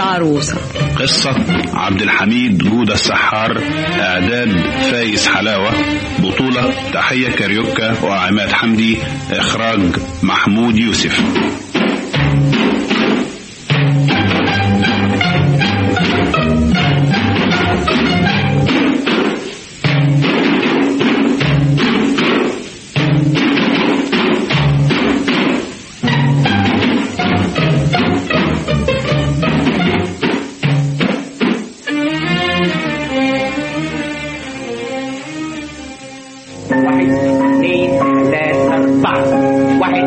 العروسة قصة عبد الحميد جودة السحار إعداد فايز حلاوة بطولة تحية كاريوكا وعماد حمدي إخراج محمود يوسف واحد اثنين ثلاثة أربعة واحد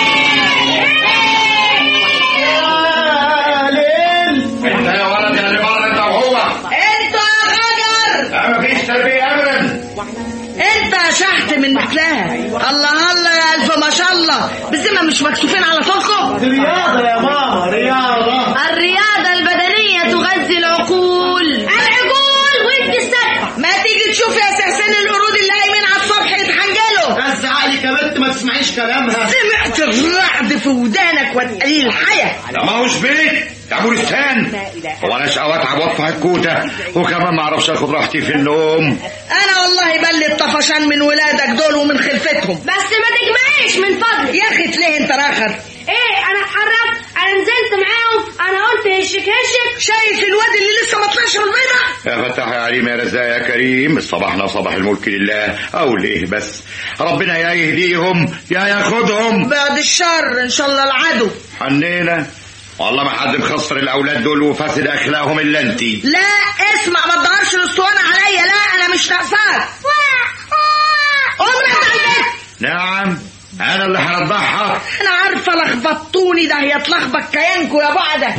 انت يا ولد يا اللي بره انت وهو انت يا غجر مفيش تربيه ابدا انت شحت من مثلها الله الله يا الف ما شاء الله بالذمة مش مكسوفين على طولكم رياضة يا ماما رياضة الرياضة البدنية تغذي العقول العقول وانت السد ما تيجي تشوف يا سحسين القرود اللي قايمين على الصبح يتحنجلوا بس عقلك يا بنت ما تسمعيش كلامها سمعت الرعد في ودانك وتقليل الحياة ده ما هوش بيت ده بوليستان هو انا اشقى واتعب واطفح الكوته وكمان ما اعرفش اخد راحتي في النوم انا والله بلي الطفشان من ولادك دول ومن خلفتهم بس ما تجمعيش من فضلك يا اخي ليه انت راخر ايه انا اتحركت انا نزلت معاهم انا قلت هشك هشك شايف الواد اللي لسه ما طلعش من البيضة يا فتح يا عليم يا رزاق يا كريم صباحنا صباح الملك لله اقول ايه بس ربنا يا يهديهم يا ياخدهم بعد الشر ان شاء الله العدو حنينا والله ما حد مخسر الاولاد دول وفاسد اخلاقهم الا انتي لا اسمع ما تدورش الاسطوانة عليا لا انا مش ناقصاك قوم من البيت نعم انا اللي هرضعها انا عارفه لخبطتوني ده هيتلخبط كيانكو يا بعده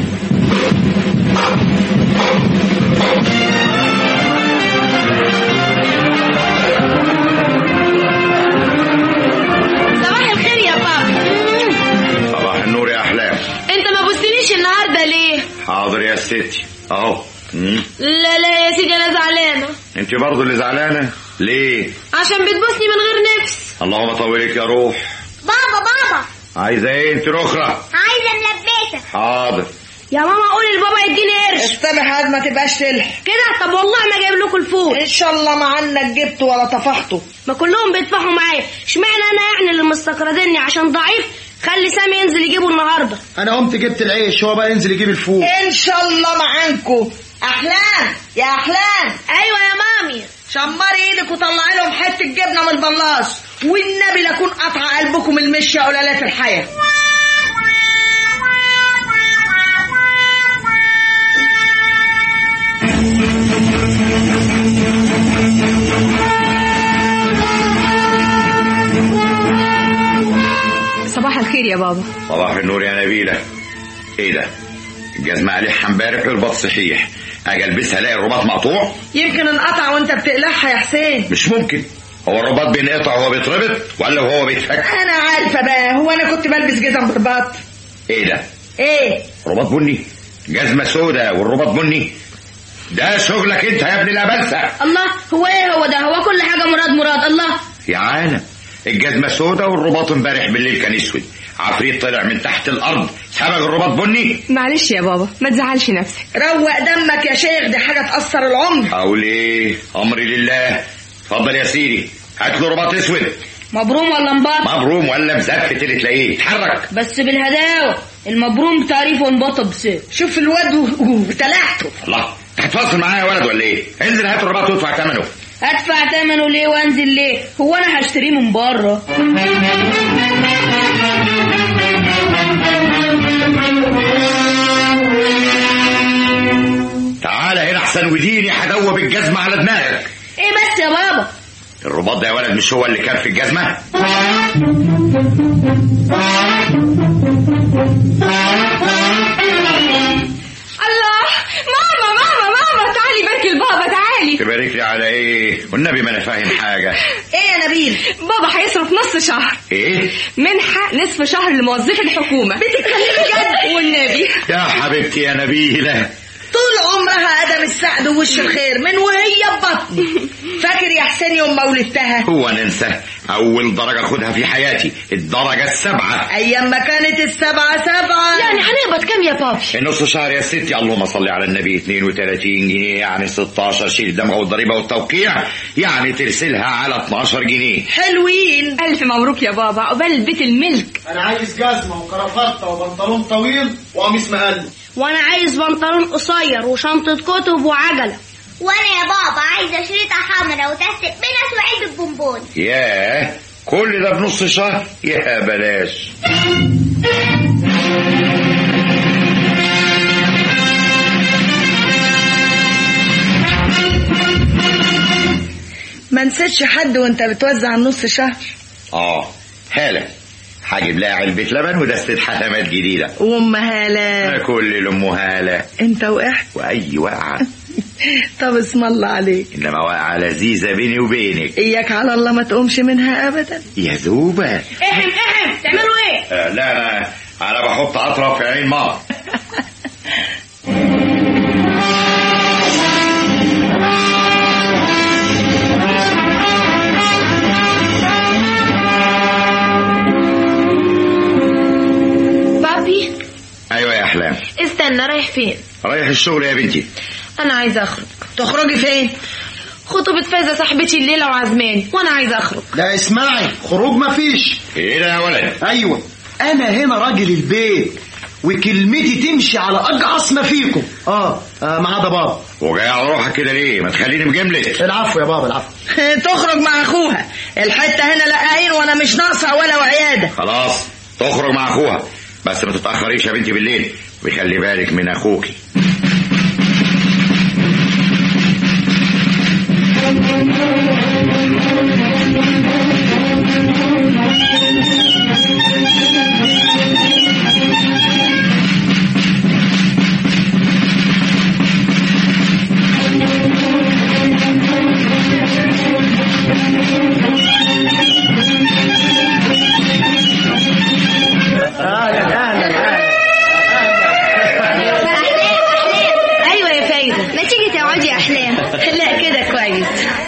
صباح الخير يا بابا صباح النور يا احلام انت ما بصتليش النهارده ليه حاضر يا ستي اهو مم. لا لا يا سيدي انا زعلانه انت برضه اللي زعلانه ليه عشان بتبوسني من غير نفس اللهم طولك يا روح بابا بابا عايزه ايه انت الاخرى عايزه ملبسه حاضر يا ماما قولي لبابا يديني قرش استبح عاد ما تبقاش تلح كده طب والله ما جايب لكم الفول ان شاء الله ما عنك جبته ولا طفحته ما كلهم بيدفعوا معايا اشمعنى انا يعني اللي مستقردني عشان ضعيف خلي سامي ينزل يجيبه النهارده انا قمت جبت العيش هو بقى ينزل يجيب الفول ان شاء الله معانكو احلام يا احلام ايوه يا مامي شمري ايدك وطلعي لهم حته جبنه من البلاص والنبي لكون قطع قلبكم المشي يا اولادات الحياه صباح الخير يا بابا صباح النور يا نبيله ايه ده الجزمه عليها امبارح والبط صحيح اجي البسها الاقي الرباط مقطوع يمكن انقطع وانت بتقلعها يا حسين مش ممكن هو الرباط بينقطع وهو بيتربط ولا وهو بيتفك انا عارفه بقى هو انا كنت بلبس جزم رباط ايه ده ايه رباط بني جزمه سودة والرباط بني ده شغلك انت يا ابن الابلسه الله هو ايه هو ده هو كل حاجه مراد مراد الله يا عالم الجزمه سودة والرباط امبارح بالليل كان اسود عفريت طلع من تحت الارض سبق الرباط بني معلش يا بابا ما تزعلش نفسك روق دمك يا شيخ دي حاجه تاثر العمر حول ايه امري لله اتفضل يا سيدي هات له رباط اسود مبروم ولا مبار مبروم ولا مزفت اللي تلاقيه اتحرك بس بالهداوه المبروم تعريف وانبطب بسيف شوف الواد و- وتلعته الله انت هتفاصل معايا يا ولد ولا ايه انزل هات الرباط وادفع ثمنه ادفع ثمنه ليه وانزل ليه هو انا هشتريه من بره تعالى هنا احسن وديني هدوب الجزمه على دماغك ايه بس يا بابا الرباط ده يا ولد مش هو اللي كان في الجزمه الله ماما ماما ماما تعالي باركي البابا تعالي تبارك لي على ايه والنبي ما انا فاهم حاجه ايه يا نبيل بابا هيصرف نص شهر ايه منحة نصف شهر لموظفي الحكومة بتتكلمي جد والنبي يا حبيبتي يا نبيله طول عمرها ادم السعد ووش الخير من وهي ببطني فاكر يا حسين يوم ما ولدتها هو ننسى اول درجة خدها في حياتي الدرجة السبعة ايام ما كانت السبعة سبعة يعني هنقبض كام يا بابي النص شهر يا ستي اللهم صل على النبي 32 جنيه يعني 16 شيل الدمغة والضريبة والتوقيع يعني ترسلها على 12 جنيه حلوين ألف مبروك يا بابا عقبال البيت الملك انا عايز جزمه وكرافته وبنطلون طويل وقميص مقلب وانا عايز بنطلون قصير وشنطة كتب وعجلة وانا يا بابا عايزه شريطه حمراء وتحت بنت وعلبه بونبون ياه كل ده بنص شهر يا بلاش ما نسيتش حد وانت بتوزع النص شهر اه هالة هجيب لها علبة لبن ودستة حلمات جديدة وام هالة كل لأم هالة انت وقعت وأي وقعة طب اسم الله عليك إنما وقعة لذيذة بيني وبينك اياك على الله ما تقومش منها ابدا يا زوبة احم احم تعملوا ايه آه لا أنا أنا بحط أطرف في عين ماما بابي أيوة يا أحلام استنى رايح فين رايح الشغل يا بنتي انا عايزه اخرج تخرجي فين خطوبة فايزة صاحبتي الليلة وعزماني وانا عايزه اخرج لا اسمعي خروج مفيش إيه ده يا ولد ايوه انا هنا راجل البيت وكلمتي تمشي على اجعص ما فيكم اه, آه ما عدا بابا وجاي على روحك كده ليه ما تخليني مجملت العفو يا بابا العفو تخرج مع اخوها الحته هنا لقاين وانا مش ناقصه ولا وعياده خلاص تخرج مع أخوها بس ما تتأخريش يا بنتي بالليل وخلي بالك من أخوكي اهلا اهلا ايوه يا فايزة ما تيجي تقعدي يا احلام لا كده كويس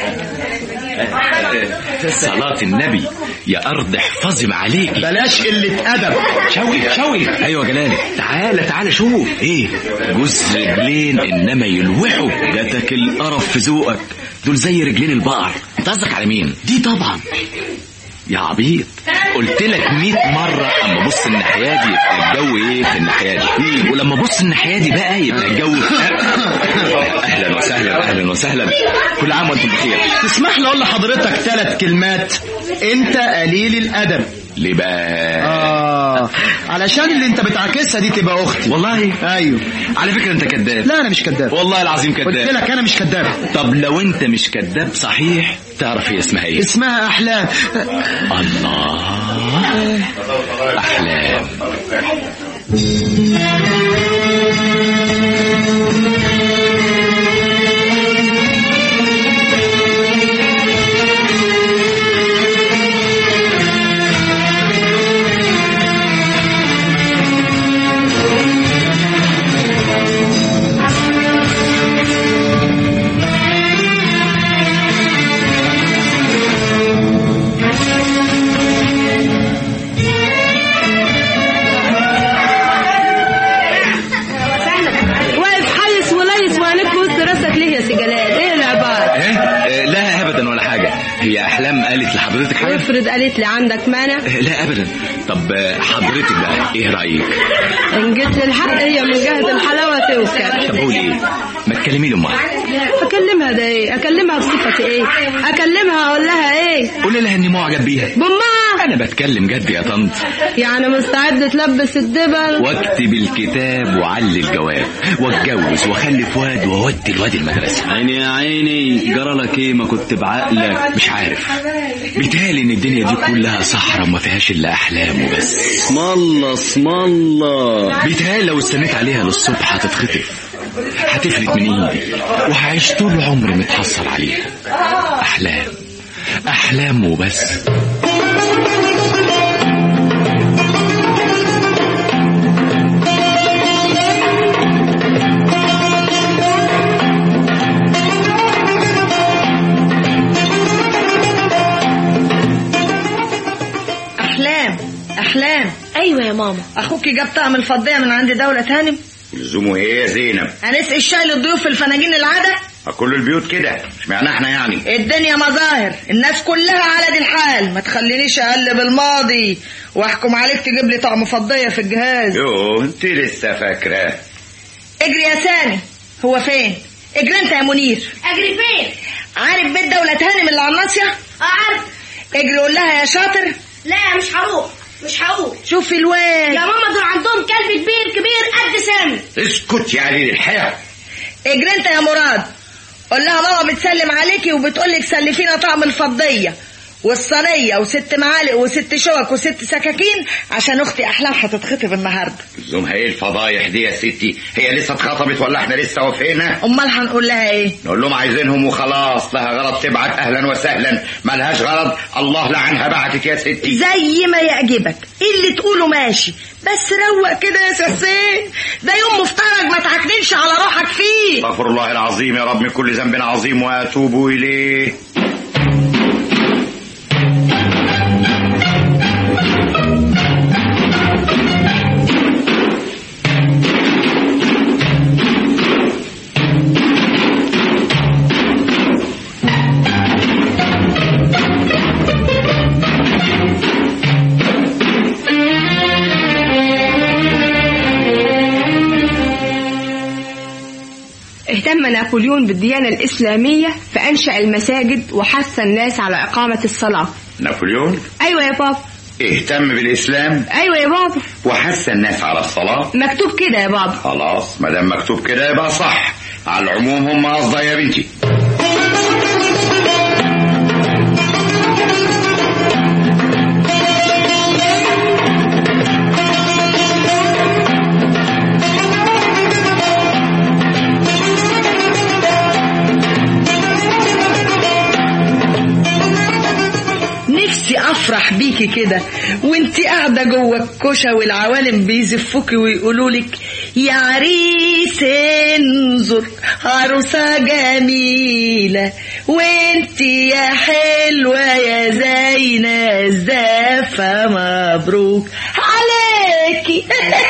صلاة النبي يا أرض احفظي ما عليكي بلاش قلة أدب شوقي شوقي أيوة جلالي تعالى تعالى شوف إيه جوز رجلين إنما يلوحوا جاتك القرف في ذوقك دول زي رجلين البقر أنت قصدك على مين؟ دي طبعا يا عبيط قلت لك 100 مرة اما بص الناحية دي يبقى الجو ايه في الناحية دي ولما بص الناحية دي بقى يبقى الجو اهلا وسهلا اهلا وسهلا كل عام وانتم بخير تسمح لي اقول لحضرتك ثلاث كلمات انت قليل الادب ليه بقى اه علشان اللي انت بتعاكسها دي تبقى اختي والله ايوه على فكرة انت كذاب لا انا مش كذاب والله العظيم قلت كذاب لك انا مش كذاب طب لو انت مش كذاب صحيح تعرف هي اسمها ايه اسمها احلام الله احلام واقف حيس وليس وعينيك في وسط راسك ليه يا سي جلال ايه العبارة ايه آه، لا ابدا ولا حاجه هي احلام قالت لحضرتك حاجه افرض قالت لي عندك مانع آه، لا ابدا طب آه، حضرتك بقى ايه رايك ان جيت للحق هي من جهة الحلاوة توكل طب قولي ايه ما تكلمي لي امها اكلمها ده ايه اكلمها بصفتي ايه اكلمها اقول لها ايه قولي لها اني معجب بيها بامها انا بتكلم جد يا طنط يعني مستعد تلبس الدبل واكتب الكتاب وعلي الجواب واتجوز واخلف واد واودي الواد المدرسه عيني يا عيني جرى لك ايه ما كنت بعقلك مش عارف بيتهيألي ان الدنيا دي كلها صحراء وما فيهاش الا احلام وبس اسم الله اسم الله بيتهيألي لو استنيت عليها للصبح هتتخطف هتفلت من ايدي وهعيش طول عمري متحصل عليها احلام احلام وبس ماما اخوك جاب طقم الفضيه من عند دولة هانم لزومه ايه يا زينب هنسقي الشاي للضيوف في الفناجين العاده كل البيوت كده اشمعنى احنا يعني الدنيا مظاهر الناس كلها على دي الحال ما تخلينيش اقلب الماضي واحكم عليك تجيب لي طعم فضيه في الجهاز يو انت لسه فاكره اجري يا سامي هو فين اجري انت يا منير اجري فين عارف بيت دولة هانم اللي على الناصيه اه عارف اجري قول لها يا شاطر لا مش هروح مش هقول شوفي الواد يا ماما دول عندهم كلب كبير كبير قد سامي اسكت يا قليل الحياه اجري انت يا مراد قول لها ماما بتسلم عليكي وبتقول لك سلفينا طعم الفضيه والصينيه وست معالق وست شوك وست سكاكين عشان اختي احلام هتتخطب النهارده لزومها ايه الفضايح دي يا ستي هي لسه اتخطبت ولا احنا لسه وفينا امال هنقول لها ايه نقول لهم عايزينهم وخلاص لها غرض تبعت اهلا وسهلا ملهاش غرض الله لعنها بعتت يا ستي زي ما يعجبك اللي تقوله ماشي بس روق كده يا سي حسين ده يوم مفترج ما تعكننش على روحك فيه استغفر الله العظيم يا رب من كل ذنب عظيم واتوب اليه اهتم نابليون بالديانة الإسلامية فأنشأ المساجد وحث الناس على إقامة الصلاة نابليون أيوة يا بابا اهتم بالاسلام أيوة يا بابا وحث الناس على الصلاه مكتوب كده يا بابا خلاص ما دام مكتوب كده يبقى صح على العموم هم قصدها يا بنتي نفسي افرح بيكي كده وانت قاعده جوه الكوشه والعوالم بيزفوكي ويقولوا لك يا عريس انظر عروسه جميله وانت يا حلوه يا زينه الزفه مبروك عليكي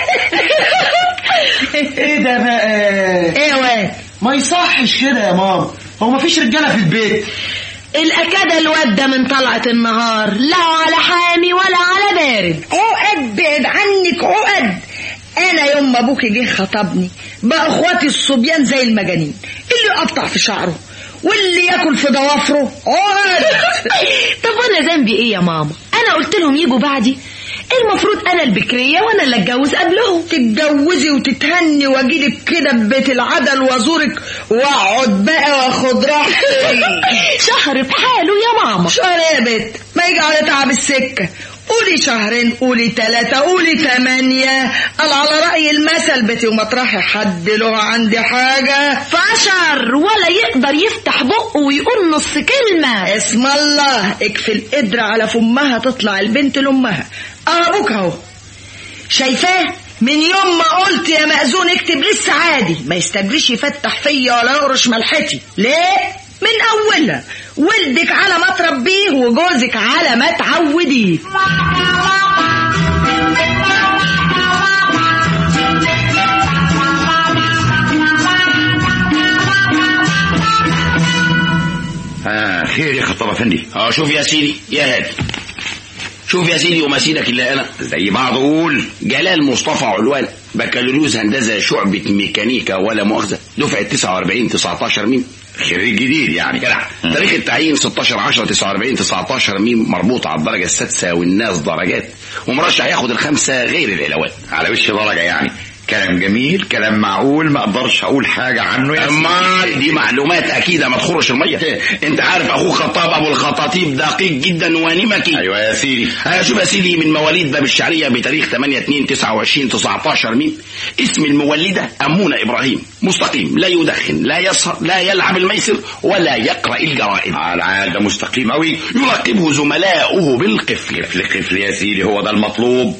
ايه ده بقى ايه يا واد ما يصحش كده يا ماما هو ما فيش رجاله في البيت الأكادة الواد ده من طلعة النهار لا على حامي ولا على بارد عقد بعد عنك عقد أنا يوم ما أبوكي جه خطبني بقى إخواتي الصبيان زي المجانين اللي يقطع في شعره واللي ياكل في ضوافره عقد طب وانا ذنبي ايه يا ماما انا قلت لهم يجوا بعدي المفروض انا البكريه وانا اللي اتجوز قبلهم تتجوزي وتتهني واجيلك كده ببيت العدل وازورك واقعد بقى واخد راحتي شهر بحاله يا ماما شهر يا بت ما يجي على تعب السكة قولي شهرين قولي ثلاثة قولي ثمانية قال على رأي المثل بتي ومطرحي حد له عندي حاجة فشر ولا يقدر يفتح بقه ويقول نص كلمة اسم الله اكفي القدر على فمها تطلع البنت لأمها أبوك أهو شايفاه من يوم ما قلت يا مأذون اكتب لسه عادي ما يستجريش يفتح فيا ولا يقرش ملحتي ليه من اولها ولدك على ما تربيه وجوزك على ما تعوديه آه خير يا خطاب افندي اه شوف يا سيدي يا هادي شوف يا سيدي ومسيدك الا انا زي بعض قول جلال مصطفى علوان بكالوريوس هندسه شعبة ميكانيكا ولا مؤاخذة دفعة 49 19 ميم خريج جديد يعني جدع تاريخ التعيين 16 10 49 19 ميم مربوط على الدرجة السادسة والناس درجات ومرشح ياخد الخمسة غير العلاوات على وش درجة يعني كلام جميل كلام معقول ما اقدرش اقول حاجة عنه يا امال دي معلومات اكيده ما تخرش الميه انت عارف اخوك خطاب ابو الخطاطيب دقيق جدا ونمكي ايوه يا سيدي آه شوف يا سيدي من مواليد باب الشعريه بتاريخ 8 2 29 19 ميم اسم المولده امونه ابراهيم مستقيم لا يدخن لا يسهر لا يلعب الميسر ولا يقرا الجرائد على العاده مستقيم قوي يلقبه زملاؤه بالقفل قفل قفل يا سيدي هو ده المطلوب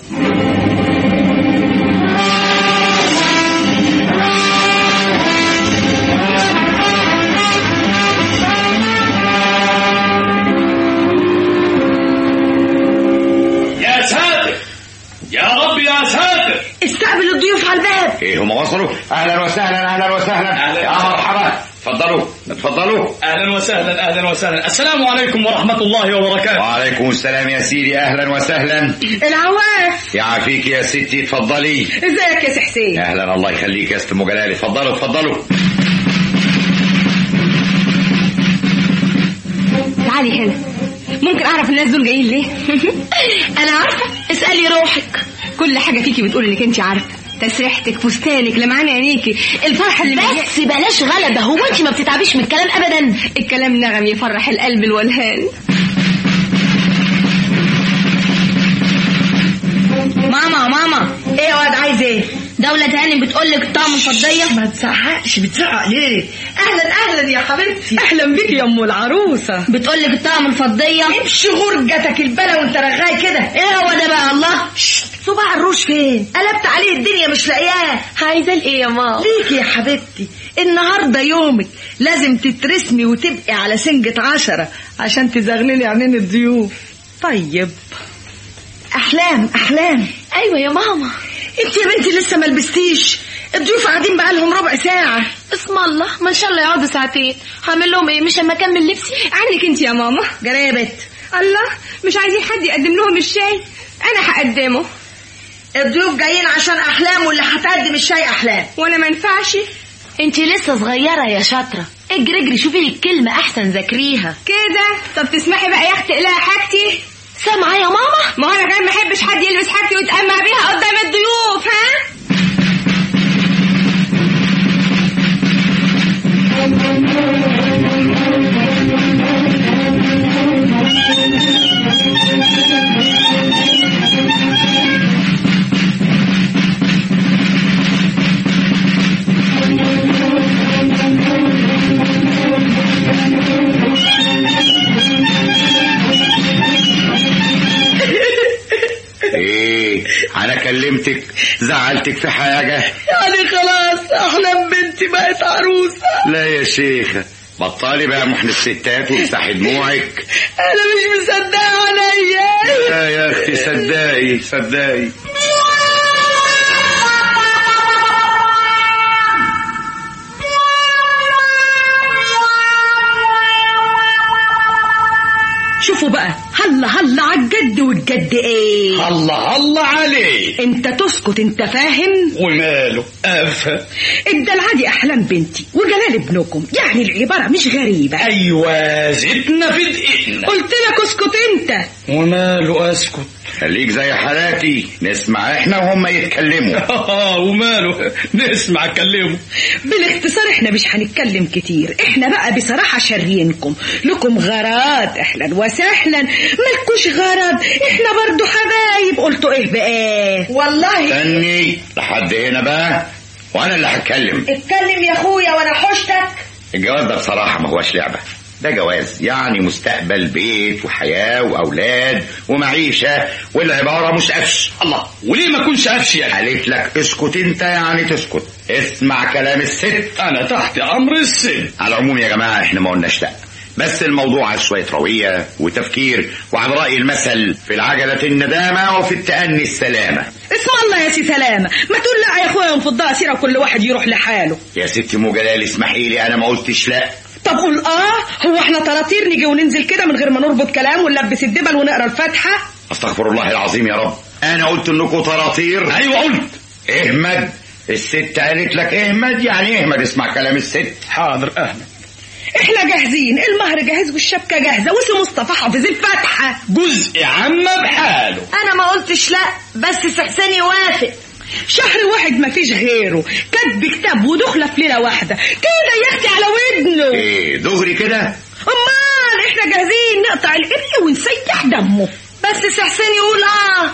يا ساتر يا رب يا ساتر استقبل الضيوف على الباب ايه هم وصلوا اهلا وسهلا اهلا وسهلا أهلا. يا مرحبا اتفضلوا اتفضلوا اهلا وسهلا اهلا وسهلا السلام عليكم ورحمه الله وبركاته وعليكم السلام يا سيدي اهلا وسهلا العواف يعافيك يا ستي اتفضلي ازيك يا سي حسين اهلا الله يخليك يا ست ام جلال اتفضلوا اتفضلوا تعالي هنا ممكن اعرف الناس دول جايين ليه انا عارفه اسالي روحك كل حاجه فيكي بتقول انك انت عارفه تسريحتك فستانك لمعان عينيكي الفرحه اللي مليانة- بس بلاش غلبه هو انت ما بتتعبيش من الكلام ابدا الكلام نغم يفرح القلب الولهان ماما ماما ايه يا واد عايز ايه دولة هاني بتقول لك طعم الفضية ما تزعقش بتزعق ليه اهلا اهلا يا حبيبتي اهلا بيك يا ام العروسه بتقول لك طعم الفضية امشي غرجتك البلا وانت رغاي كده ايه هو ده بقى الله صباع الروش فين قلبت عليه الدنيا مش لاقياه عايزه الايه يا ماما ليكي يا حبيبتي النهارده يومك لازم تترسمي وتبقي على سنجة عشرة عشان تزغللي عينين الضيوف طيب احلام احلام ايوه يا ماما انت يا بنتي لسه ما لبستيش الضيوف قاعدين بقالهم ربع ساعة اسم الله ما ان شاء الله يقعدوا ساعتين هعمل لهم ايه مش اما اكمل لبسي عنك انت يا ماما جرابت الله مش عايزين حد يقدم لهم الشاي انا هقدمه الضيوف جايين عشان احلام واللي هتقدم الشاي احلام وانا ما ينفعش انت لسه صغيره يا شاطره اجري اجري شوفي لي الكلمه احسن ذاكريها كده طب تسمحي بقى يا اختي اقلعي حاجتي سامعه يا ماما ما هو انا كمان ما احبش حد يلبس حاجتي ويتأمع بيها قدام الضيوف ها ايه انا كلمتك زعلتك في حاجة يعني خلاص احلام بنتي بقت عروسة لا يا شيخة بطلي بقى محن الستات وامسحي دموعك انا مش مصدقة عليا لا يا اختي صدقي صدقي شوفوا بقى هلا هلا على الجد والجد ايه الله الله عليه انت تسكت انت فاهم وماله افهم الدلع دي احلام بنتي وجلال ابنكم يعني العبارة مش غريبة ايوه زدنا في دقيقنا قلت لك اسكت انت وماله اسكت خليك زي حالاتي نسمع احنا وهم يتكلموا اه وماله نسمع كلمه بالاختصار احنا مش هنتكلم كتير احنا بقى بصراحة شاريينكم لكم غرض اهلا وسهلا مالكوش غرض احنا برضو حبايب قلتوا ايه بقى والله استني لحد هنا بقى وانا اللي هتكلم اتكلم يا اخويا وانا حشتك الجواز ده بصراحة ما هوش لعبة ده جواز يعني مستقبل بيت وحياة وأولاد ومعيشة والعبارة مش قفش الله وليه ما كنش قفش يا أخي؟ قالت لك اسكت انت يعني تسكت اسمع كلام الست انا تحت امر السن على العموم يا جماعة احنا ما قلناش لا بس الموضوع عايز شوية روية وتفكير وعلى رأي المثل في العجلة الندامة وفي التأني السلامة اسم الله يا سي سلامة ما تقول لا يا اخويا ونفضها سيرة وكل واحد يروح لحاله يا ستي مو جلال اسمحي لي انا ما قلتش لا طب قول اه هو احنا طراطير نيجي وننزل كده من غير ما نربط كلام ونلبس الدبل ونقرا الفاتحة استغفر الله العظيم يا رب انا قلت انكم طراطير ايوه قلت اهمد الست قالت لك اهمد يعني اهمد اسمع كلام الست حاضر اهلا احنا جاهزين المهر جاهز والشبكة جاهزة وسي مصطفى حافظ الفاتحة جزء عامة بحاله انا ما قلتش لا بس سي حسين يوافق شهر واحد ما فيش غيره كتب كتاب ودخلة في ليلة واحدة كده يا اختي على ودنه ايه دغري كده امال احنا جاهزين نقطع القرد ونسيح دمه بس سي حسين يقول اه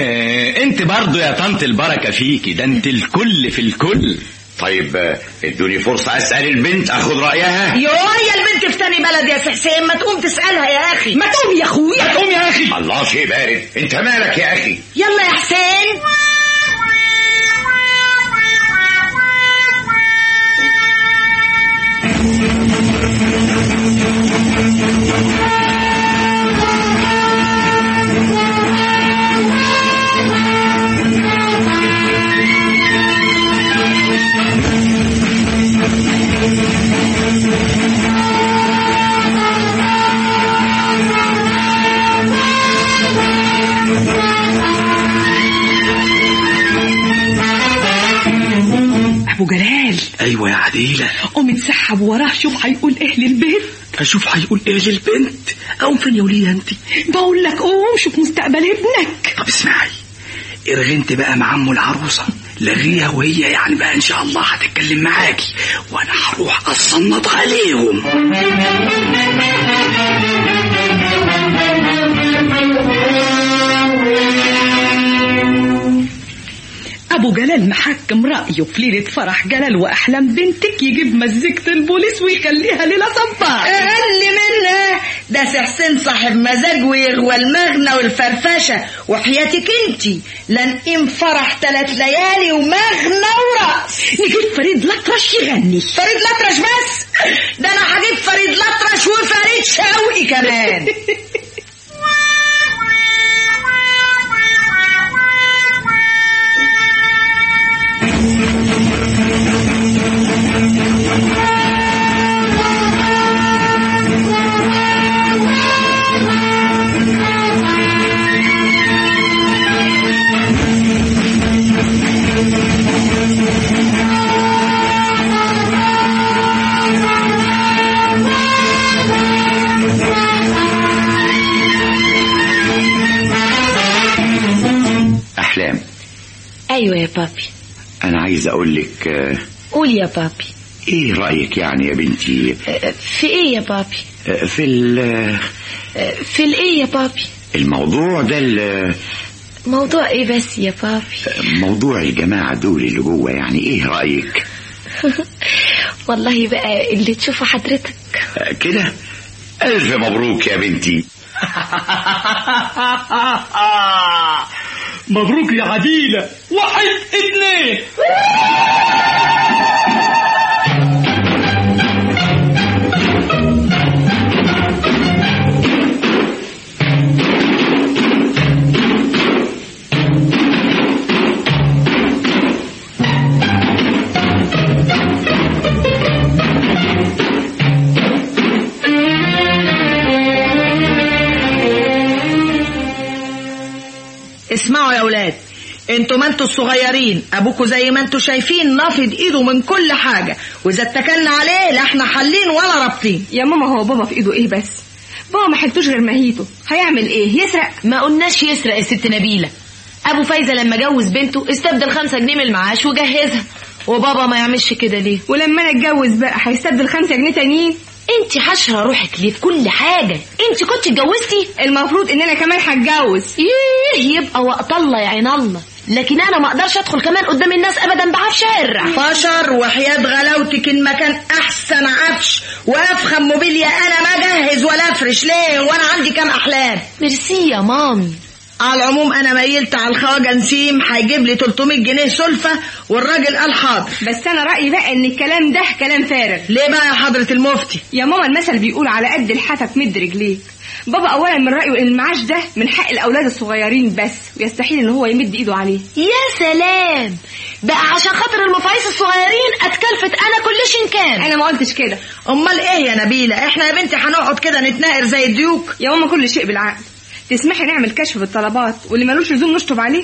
إيه انت برضو يا طنط البركة فيكي ده انت الكل في الكل طيب آه، ادوني فرصة اسأل البنت اخد رأيها يو يا البنت في تاني بلد يا سي حسين ما تقوم تسألها يا اخي ما تقوم يا اخويا قوم يا اخي الله شيء بارد انت مالك يا اخي يلا يا حسين ابو جلال ايوه يا عديله قوم اتسحب وراه شوف هيقول ايه للبيت اشوف هيقول ايه للبنت اقوم فين يا وليه انت بقول لك قوم شوف مستقبل ابنك طب اسمعي ارغنت بقى مع عمو العروسه لغيها وهي يعني بقى ان شاء الله هتتكلم معاكي وانا هروح اصنط عليهم ابو جلال محكم رايه في ليله فرح جلال واحلام بنتك يجيب مزيكه البوليس ويخليها ليله صباح اقل منها ده سي حسين صاحب مزاج ويغوى المغنى والفرفشه وحياتك انتي لنقيم فرح ثلاث ليالي ومغنى ورقص نجيب فريد الأطرش يغني فريد الأطرش بس ده انا هجيب فريد الأطرش وفريد شوقي كمان احلام ايوه يا بابي انا عايز اقول لك آه، قول يا بابي ايه رايك يعني يا بنتي في ايه يا بابي آه، في ال- في الايه يا بابي الموضوع ده ال- موضوع ايه بس يا بابي موضوع الجماعه دول اللي جوه يعني ايه رايك والله بقى اللي تشوفه حضرتك آه، كده الف مبروك يا بنتي مبروك يا عديلة واحد اتنين اسمعوا يا اولاد انتوا ما انتوا الصغيرين ابوكوا زي ما انتوا شايفين نافض ايده من كل حاجه واذا اتكلنا عليه لا احنا حالين ولا رابطين يا ماما هو بابا في ايده ايه بس بابا ما حلتوش غير ماهيته هيعمل ايه يسرق ما قلناش يسرق يا ست نبيلة أبو فايزة لما جوز بنته استبدل خمسة جنيه من المعاش وجهزها وبابا ما يعملش كده ليه ولما انا اتجوز بقى هيستبدل خمسة جنيه تانيين انت حشرة روحك ليه في كل حاجة انت كنت اتجوزتي المفروض ان انا كمان هتجوز ايه يبقى وقت الله يا عين الله لكن انا ما اقدرش ادخل كمان قدام الناس ابدا بعفش شارع فشر وحياة غلاوتك ان مكان احسن عفش وافخم موبيليا انا ما اجهز ولا افرش ليه وانا عندي كام احلام ميرسي يا مامي على العموم انا ميلت على الخواجه نسيم هيجيب لي 300 جنيه سلفه والراجل قال حاضر بس انا رايي بقى ان الكلام ده كلام فارغ ليه بقى يا حضره المفتي يا ماما المثل بيقول على قد الحفك مد رجليك بابا اولا من رايه ان المعاش ده من حق الاولاد الصغيرين بس ويستحيل ان هو يمد ايده عليه يا سلام بقى عشان خاطر المفايس الصغيرين اتكلفت انا كل شيء كان انا ما قلتش كده امال ايه يا نبيله احنا يا بنتي هنقعد كده نتناقر زي الديوك يا ماما كل شيء بالعقل تسمحي نعمل كشف بالطلبات واللي ملوش لزوم نشطب عليه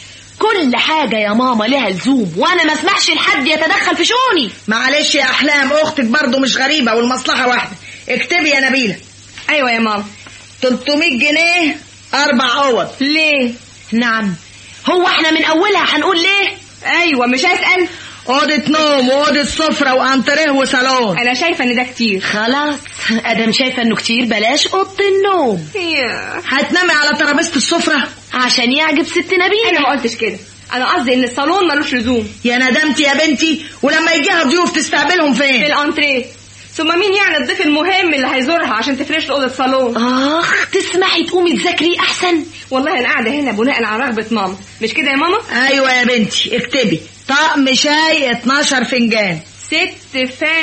كل حاجة يا ماما لها لزوم وانا ما اسمحش لحد يتدخل في شؤوني معلش يا احلام اختك برضو مش غريبه والمصلحه واحده اكتبي يا نبيله ايوه يا ماما 300 جنيه اربع اوض ليه نعم هو احنا من اولها هنقول ليه ايوه مش هسال اوضه نوم واوضه سفره وانتريه وصالون انا شايفه ان ده كتير خلاص ادم شايفه انه كتير بلاش اوضه النوم ياه. هتنامي على ترابيزه السفره عشان يعجب ست نبيل انا ما قلتش كده انا قصدي ان الصالون ملوش لزوم يا ندمتي يا بنتي ولما يجيها ضيوف تستقبلهم في فين الانتريه ثم مين يعني الضيف المهم اللي هيزورها عشان تفرش له اوضه صالون اخ تسمحي تقومي تذاكري احسن والله انا قاعده هنا بناء على رغبه ماما مش كده يا ماما ايوه يا بنتي اكتبي طقم شاي 12 فنجان ست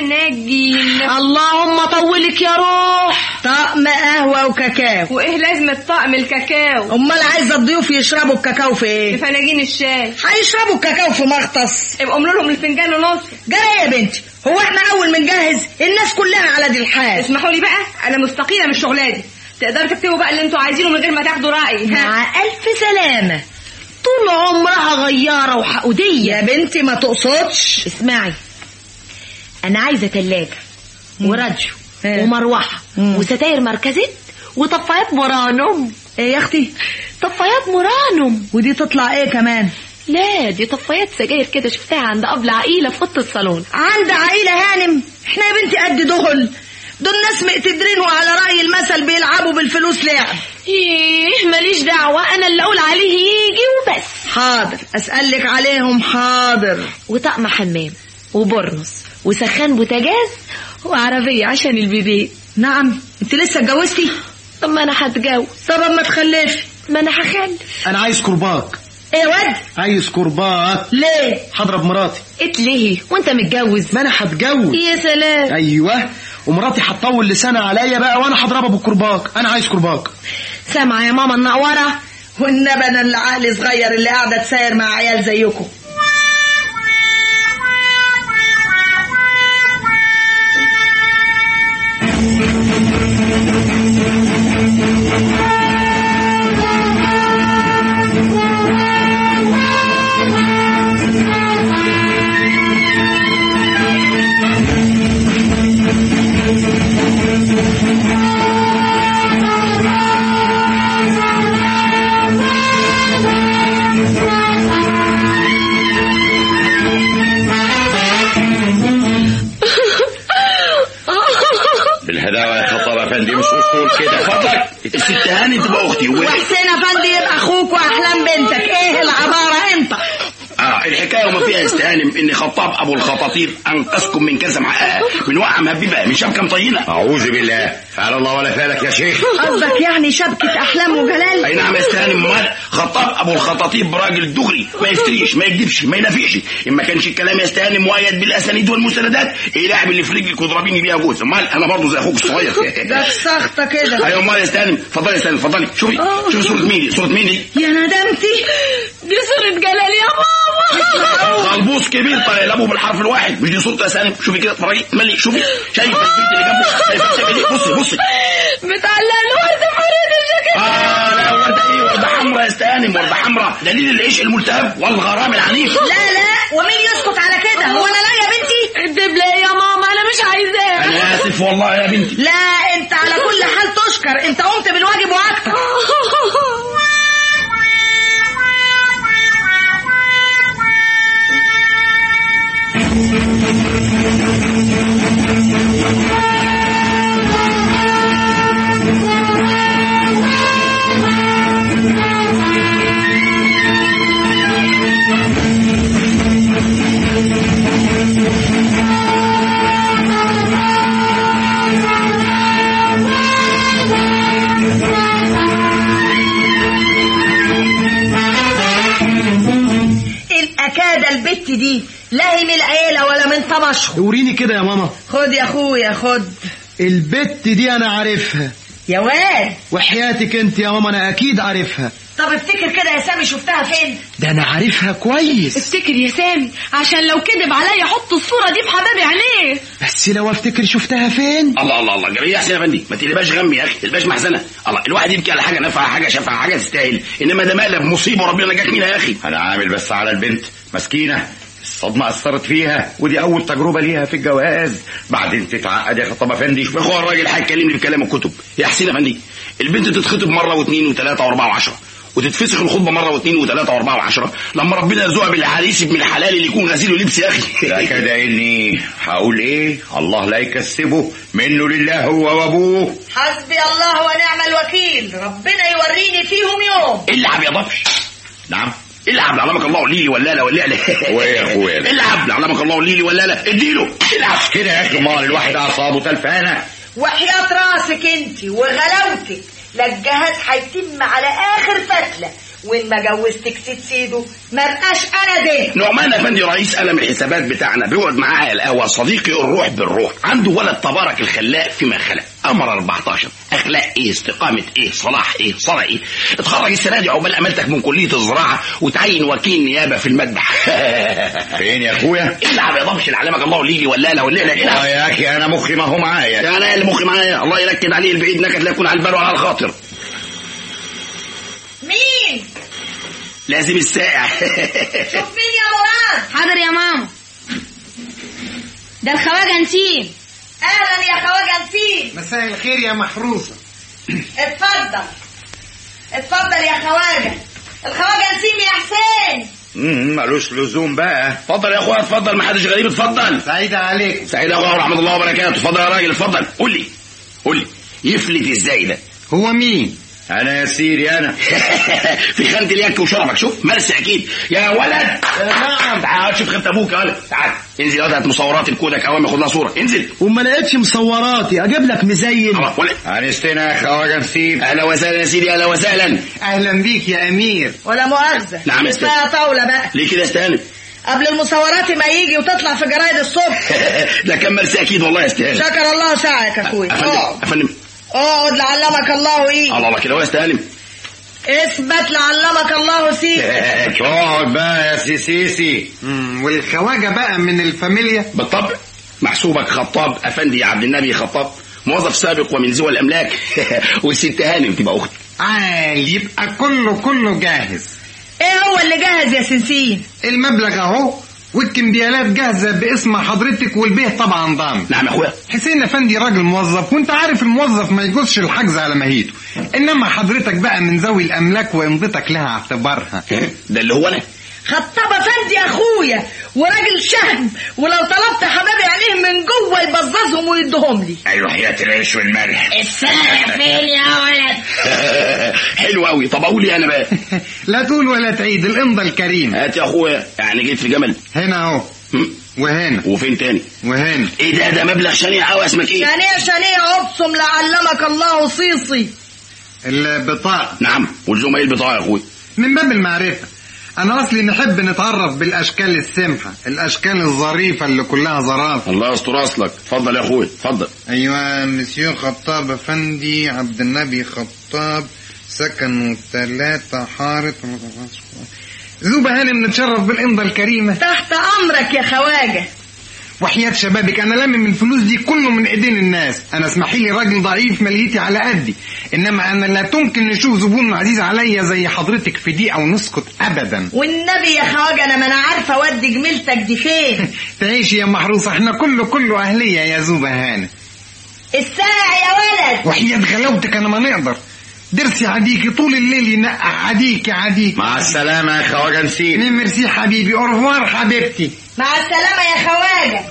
فناجين اللهم طولك يا روح طقم قهوه وكاكاو وايه لازمه طقم الكاكاو امال عايزه الضيوف يشربوا الكاكاو في في ايه فناجين الشاي هيشربوا الكاكاو في مغطس ابقوا املوا لهم الفنجان ونص جرى يا بنتي هو احنا اول ما نجهز الناس كلها على دي الحال اسمحوا لي بقى انا مستقيله من الشغلانه دي تقدروا تكتبوا بقى اللي انتوا عايزينه من غير ما تاخدوا رايي ها مع الف سلامه طول عمرها غيارة وحقودية يا بنتي ما تقصدش اسمعي انا عايزة تلاجة وراديو ومروحة وستاير مركزيت وطفايات مرانم ايه يا اختي طفايات مرانم ودي تطلع ايه كمان لا دي طفايات سجاير كده شفتها عند أبلة عقيلة في اوضه الصالون عند عائلة هانم احنا يا بنتي قد دهل دول ناس مقتدرين وعلى رأي المثل بيلعبوا بالفلوس لعب ايه ماليش دعوة انا اللي اقول عليه يجي وبس حاضر اسألك عليهم حاضر وطقم حمام وبرنس وسخان بوتاجاز وعربية عشان البيبي نعم انت لسه اتجوزتي طب ما انا هتجوز طب اما تخلفي ما انا هخلف انا عايز كرباك ايه يا واد عايز كرباك ليه هضرب مراتي اتلهي وانت متجوز ما انا هتجوز يا سلام ايوه ومراتي هتطول لسانها عليا بقى وانا هضربها بالكرباك انا عايز كرباك سامعة يا ماما النقورة والنبي انا اللي عقلي صغير اللي قاعده تساير مع عيال زيكم بالهداوة يا خطاب افندي مش اصول كده فضلك الست هاني تبقى اختي و... وحسين افندي يبقى اخوك واحلام بنتك ايه العباره انت اه الحكايه وما فيها استهانم ان خطاب ابو الخطاطير انقذكم من كذا محققه من وقعه مهببه من شبكه مطينه اعوذ بالله فعل الله ولا فالك يا شيخ قصدك يعني شبكه احلام وجلال اي نعم يا استهانم امال خطاب ابو الخطاطيب راجل دغري ما يفتريش ما يكذبش ما ينافقش ان ما كانش الكلام يا استهانم مؤيد بالاسانيد والمستندات ايه لاعب اللي في رجلك وضربيني بيها جوز امال انا برضه زي اخوك الصغير ده سخطه كده ايوه امال يا استهانم اتفضلي يا استهانم اتفضلي شوفي شوفي صوره مين دي صوره مين دي يا ندمتي دي صورة جلال يا ماما خلبوس كبير طالع لابوه بالحرف الواحد مش دي صورته يا سالم شوفي كده اتفرجي ملي شوفي شايفه البنت اللي جنبه شايفه الشبكه دي بصي بصي متعلق الوردة في حرية الجاكيت اه لا ورده ايه ورده حمراء يا استهانم ورده حمراء دليل العيش الملتهب والغرام العنيف لا لا ومين يسكت على كده هو انا لا يا بنتي الدبلة يا ماما انا مش عايزاه انا اسف والله يا بنتي لا انت على كل حال تشكر انت قمت بالواجب واكتر الأكادة البت دي لا هي من العيلة ولا من طمشهم وريني كده يا ماما خد يا اخويا خد البت دي انا عارفها يا واد وحياتك انت يا ماما انا اكيد عارفها طب افتكر كده يا سامي شفتها فين ده انا عارفها كويس افتكر يا سامي عشان لو كذب عليا حط الصورة دي في حبابي عينيه بس لو افتكر شفتها فين الله الله الله جميل يا حسين يا فندي ما تقلباش غم يا اخي تقلباش محزنه الله الواحد يبكي على حاجه نافعه حاجه شافها حاجه تستاهل انما ده مقلب مصيبه وربنا نجاك منها يا اخي انا عامل بس على البنت مسكينة الصدمة أثرت فيها ودي أول تجربة ليها في الجواز بعدين تتعقد يا خطاب أفندي يا اخويا الراجل هيكلمني بكلام الكتب يا حسين يا فندي البنت تتخطب مره واثنين وثلاثه واربعه وعشره وتتفسخ الخطبه مره واثنين وثلاثه واربعه وعشره لما ربنا يرزقها بالعريس ابن الحلال اللي يكون غسيل ولبس يا اخي لا كده إني هقول إيه الله لا يكسبه منه لله هو وأبوه حسبي الله ونعم الوكيل ربنا يوريني فيهم يوم العب يا ضبش نعم العب لعلمك الله ليلي ولا لا ولا لا وإيه يا أخويا العب لعلمك الله ليلي ولا لا اديله العب كده يا أخي أمال الواحد أعصابه تلفانة وحياة راسك انت وغلاوتك لا الجهاز هيتم على اخر فتله وان ما جوزتك ست سيده ما بقاش انا ده نعمان افندي رئيس قلم الحسابات بتاعنا بيقعد معاه على القهوه صديقي الروح بالروح عنده ولد تبارك الخلاق فيما خلق قمر 14 اخلاق ايه استقامه ايه صلاح ايه صلاح ايه اتخرج السنه دي عقبال امالتك من كليه الزراعه وتعين وكيل نيابه في المذبح فين يا أخويا العب يا ضبش اللي علمك الله ليلي ولا لا ولا لا آه العب يا أخي أنا مخي ما هو معايا يا انا اللي مخي معايا الله ينكد عليه البعيد نكد لا يكون على البال ولا على الخاطر مين لازم الساقع شوف مين يا مراد حاضر يا ماما ده الخواجه نسيم اهلا يا خواجه نسيم مساء الخير يا محروسة اتفضل اتفضل يا خواجه الخواجه نسيم يا حسين امم ملوش لزوم بقى اتفضل يا اخويا اتفضل ما حدش غريب اتفضل سعيدة عليكم سعيد يا اخويا ورحمه الله وبركاته اتفضل يا راجل اتفضل قول لي قول لي يفلت ازاي ده هو مين انا يا سيدي انا في خانة اليك وشرفك شوف مرسي اكيد يا ولد نعم تعال شوف خانة ابوك يا ولد تعال انزل يا ولد هات مصورات الكودك اوام خد لها صوره انزل وما لقيتش مصوراتي اجيب لك مزين خلاص ولد انستنا يا خواجه نسيم اهلا وسهلا يا سيدي اهلا وسهلا اهلا بيك يا امير ولا مؤاخذه نعم يا اسمها طاوله بقى ليه كده استهانم قبل المصورات ما يجي وتطلع في جرايد الصبح ده كان مرسي اكيد والله يستاهل شكر الله ساعك يا اخويا افندم اقعد افندم اقعد لعلمك الله ايه الله الله كده هو يستهلم اثبت لعلمك الله سيك اقعد بقى يا سيسيسي مم، والخواجة بقى من الفاميليا بالطبع محسوبك خطاب افندي يا عبد النبي خطاب موظف سابق ومن ذوي الاملاك والست هانم تبقى اختي عال يبقى كله كله جاهز ايه هو اللي جاهز يا سنسين المبلغ اهو والكمبيالات جاهزة باسم حضرتك والبيه طبعا ضامن نعم يا اخويا حسين افندي راجل موظف وانت عارف الموظف ما يجوزش الحجز على مهيته انما حضرتك بقى من ذوي الاملاك وامضتك لها اعتبارها ده اللي هو انا خطاب افندي يا اخويا وراجل شهم ولو طلبت حبايبي عينيه من جوه يبززهم ويدهم لي ايوه حياة العيش والملح الساعة فين يا ولد حلو قوي طب اقول ايه انا بقى لا تقول ولا تعيد الامضة الكريم هات يا اخويا يعني جيت في جمل هنا اهو هم؟ وهنا وفين تاني وهنا ايه ده ده مبلغ شنيع قوي اسمك ايه شنيع شنيع ابصم لعلمك الله صيصي البطاقة نعم ولزوم ايه البطاقه يا اخويا من باب المعرفة أنا أصلي نحب نتعرف بالأشكال السمحة الأشكال الظريفة اللي كلها ظرافة الله يستر اصلك اتفضل يا اخويا اتفضل أيوة مسيو خطاب أفندي عبد النبي خطاب سكن ثلاثة حارة زوبة هانم نتشرف بالإمضة الكريمة تحت امرك يا خواجه وحياة شبابك أنا لامم الفلوس دي كله من إيدين الناس أنا اسمحي لي راجل ضعيف مليتي على قدي إنما أنا لا تمكن نشوف زبون عزيز عليا زي حضرتك في دقيقة ونسكت أبدا والنبي يا خواجه انا ما انا عارفه اودي جميلتك دي فين تعيشي يا محروسة احنا كله كله أهلية يا زوبة هانم الساعة يا ولد وحياة غلاوتك أنا ما نقدر درسي عديكي طول الليل ينقع عديكي عديكي مع السلامة يا خواجة نسيم ميرسي حبيبي أورفوار حبيبتي مع السلامة يا خواجه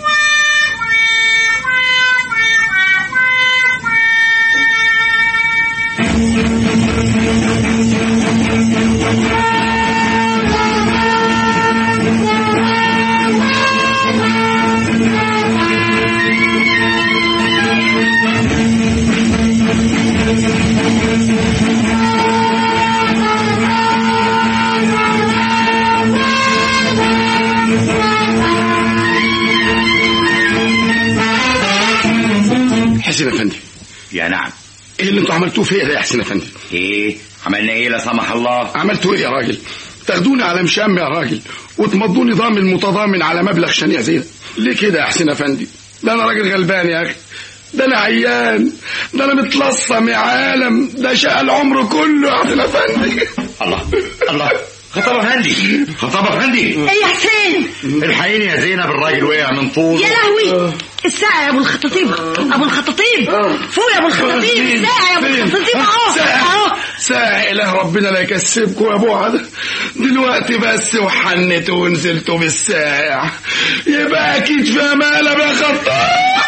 حسين افندي يا نعم ايه اللي انتوا عملتوه فيا ده يا حسين افندي ايه عملنا ايه لا سمح الله عملتوا ايه يا راجل تاخدوني على مشام يا راجل وتمضوني ضامن متضامن على مبلغ شنيع زي ده ليه كده يا حسين افندي ده انا راجل غلبان يا اخي ده انا عيان ده انا متلصم يا عالم ده شقى العمر كله يا حسين افندي الله الله خطاب افندي خطاب افندي ايه يا حسين الحقيني يا زينب الراجل وقع من طوله يا لهوي الساعة يا ابو الخطاطيب ابو الخطاطيب فوق يا ابو الخطاطيب الساعة يا ابو الخطاطيب اهو اهو ساعة إله ربنا لا يكسبكم يا بعد دلوقتي بس وحنت ونزلتوا بالساعة يبقى أكيد في أمانة يا خطاب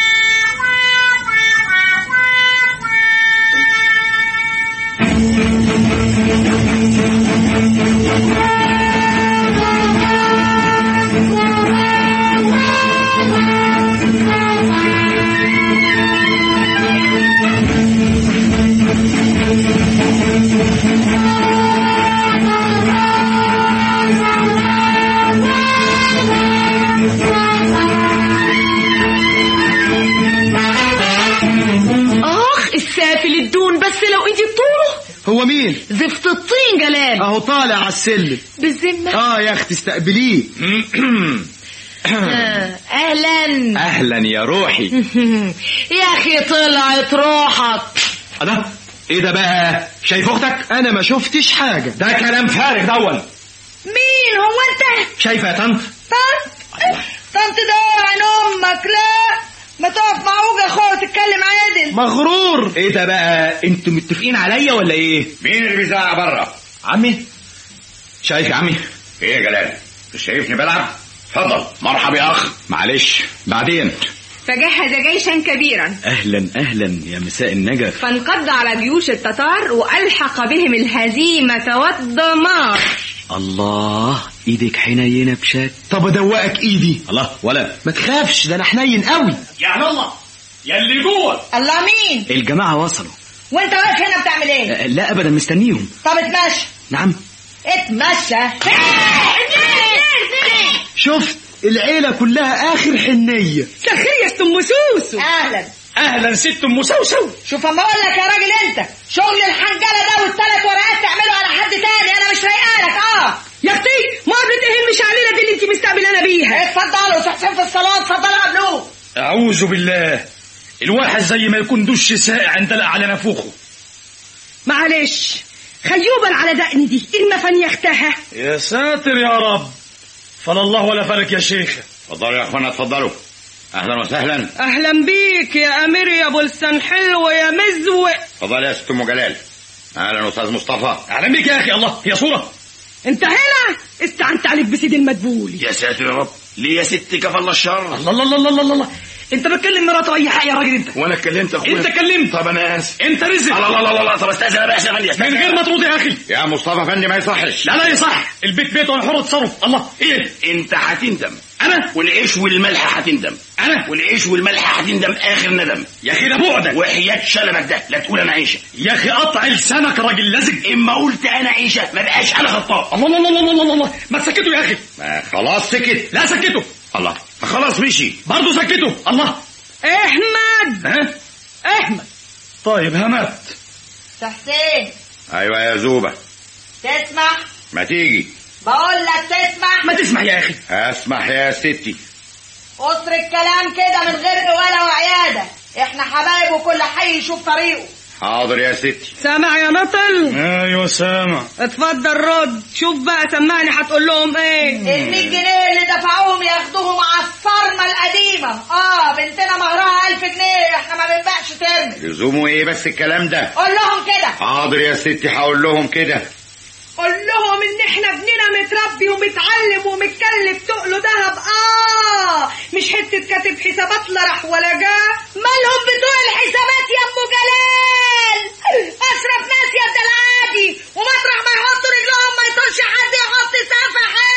اخ السافل الدون بس لو ايدي طوله هو مين؟ زفت الطين جلال اهو طالع على السلم بالذمة اه يا اختي استقبليه آه، اهلا اهلا يا روحي يا اخي طلعت روحك انا ايه ده بقى شايف اختك انا ما شفتش حاجه ده كلام فارغ دون مين هو انت شايفه يا طنط طنط طنط ده عين امك لا ما تقف مع وجه اخوه تتكلم عادل مغرور ايه ده بقى انتوا متفقين عليا ولا ايه مين اللي بيزعق بره عمي شايف يا عمي ايه يا جلال مش شايفني بلعب اتفضل مرحبا يا اخ معلش بعدين فجهز جيشا كبيرا اهلا اهلا يا مساء النجف فانقض على جيوش التتار والحق بهم الهزيمه والدمار الله ايدك حنينه بشكل طب ادوقك ايدي الله ولا ما تخافش ده انا حنين قوي يا الله يا اللي جوه الله مين الجماعه وصلوا وانت واقف هنا بتعمل ايه أه، لا ابدا مستنيهم طب اتمشى نعم اتمشى شفت العيله كلها اخر حنيه سخير يا ام سوسو اهلا اهلا ست ام سوسو شوف اما اقول لك يا راجل انت شغل الحنجله ده والثلاث ورقات تعمله على حد تاني انا مش رايقالك اه يا اختي ما بتهمش علينا دي اللي انت مستقبلانه بيها اتفضلوا تحسين في الصلاه اتفضلوا قبلوه اعوذ بالله الواحد زي ما يكون دش ساقع عندلق على نافوخه معلش خيوبا على دقني دي المفن يختها يا ساتر يا رب فلا الله ولا فلك يا شيخ اتفضلوا يا اخوانا اتفضلوا اهلا وسهلا اهلا بيك يا امير يا بلسان حلو يا مزوق اتفضل يا ست ام جلال اهلا استاذ مصطفى اهلا بيك يا اخي الله هي صوره انت هنا استعنت عليك بسيد المدبول يا ساتر يا رب ليه يا ست كفى الله الشر الله الله الله الله الله انت بتكلم مراته اي حاجه يا راجل انت وانا اتكلمت يا اخويا انت كلمت طب انا اسف انت رزق الله الله الله الله طب استاذن انا بقى استاذن من غير ما ترد يا اخي يا مصطفى فندي ما يصحش لا لا يصح البيت بيته وانا حر اتصرف الله ايه انت هتندم انا والعيش والملح هتندم انا والعيش والملح هتندم اخر ندم يا اخي ده بعدك وحياة شلبك ده لا تقول انا عيشه يا اخي قطع لسانك يا راجل لزج اما قلت انا عيشه ما بقاش انا خطاب الله الله الله الله الله الله ما تسكتوا يا اخي ما خلاص سكت لا سكتوا الله خلاص مشي برضه سكتوا الله احمد ها احمد طيب همت تحسين ايوه يا زوبه تسمح ما تيجي بقول لك تسمح ما تسمح يا اخي اسمح يا ستي قصر الكلام كده من غير ولا وعياده احنا حبايب وكل حي يشوف طريقه حاضر يا ستي سامع يا نطل ايوه سامع اتفضل رد شوف بقى سمعني هتقول لهم ايه ال 100 جنيه اللي دفعوهم ياخدوهم على الصرمه القديمه اه بنتنا مهرها 1000 جنيه احنا ما بنبيعش ترم لزومه ايه بس الكلام ده قول لهم كده حاضر يا ستي هقول لهم كده قول لهم ان احنا ابننا متربي ومتعلم ومتكلف تقله دهب اه مش حته كاتب حسابات لا راح ولا جا مالهم بتوع الحسابات يا ام جلال اشرف ناس يا ابن العادي ومطرح ما يحطوا رجلهم ما يطولش حد يحط سقف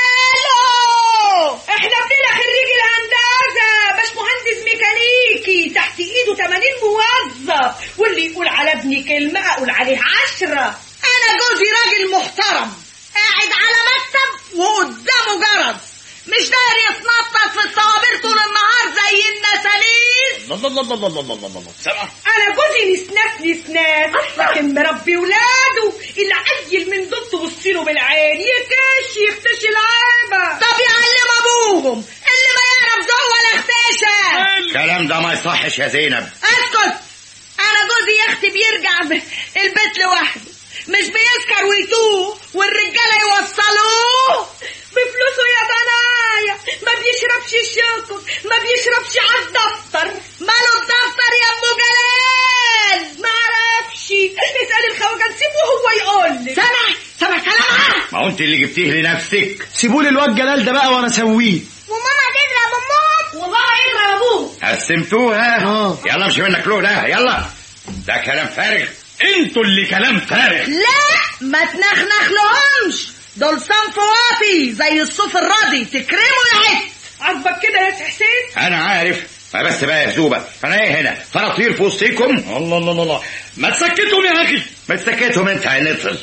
حاله احنا ابننا خريج الهندسه باش مهندس ميكانيكي تحت ايده 80 موظف واللي يقول على ابني كلمه اقول عليه عشرة انا جوزي راجل محترم قاعد على مكتب وقدامه جرس مش داير يتنطط في الطوابير طول النهار زي النسانيس الله الله الله الله الله الله الله سامع انا جوزي نسناس نسناس لكن مربي ولاده العيل من دول تبص له بالعين يكش يختش العيبه طب يعلم ابوهم اللي ما يعرف ذوق ولا اختشى الكلام ده ما يصحش يا زينب اسكت انا جوزي يا اختي بيرجع ب- البيت لوحده مش بيسكر ويتوه والرجاله يوصلوه بفلوسه يا بنايا ما بيشربش الشوكو ما بيشربش على الدفتر ماله الدفتر يا ام جلال ما اعرفش اسال الخواجه سيبه هو يقول لي سامع سامع كلامها ما هو انت اللي جبتيه لنفسك سيبوا لي الواد جلال ده بقى وانا اسويه وماما تضرب امهم وبابا يضرب ابوه قسمتوها اه. يلا امشي منك له ده يلا ده كلام فارغ انتوا اللي كلام فارغ لا ما تنخنخ لهمش دول صنف واطي زي الصوف الراضي تكرموا العز عاجبك كده يا سي حسين انا عارف ما بس بقى يا زوبه انا ايه هنا فرطير في وسطيكم الله الله الله الله ما تسكتهم يا اخي ما تسكتهم انت يا نطل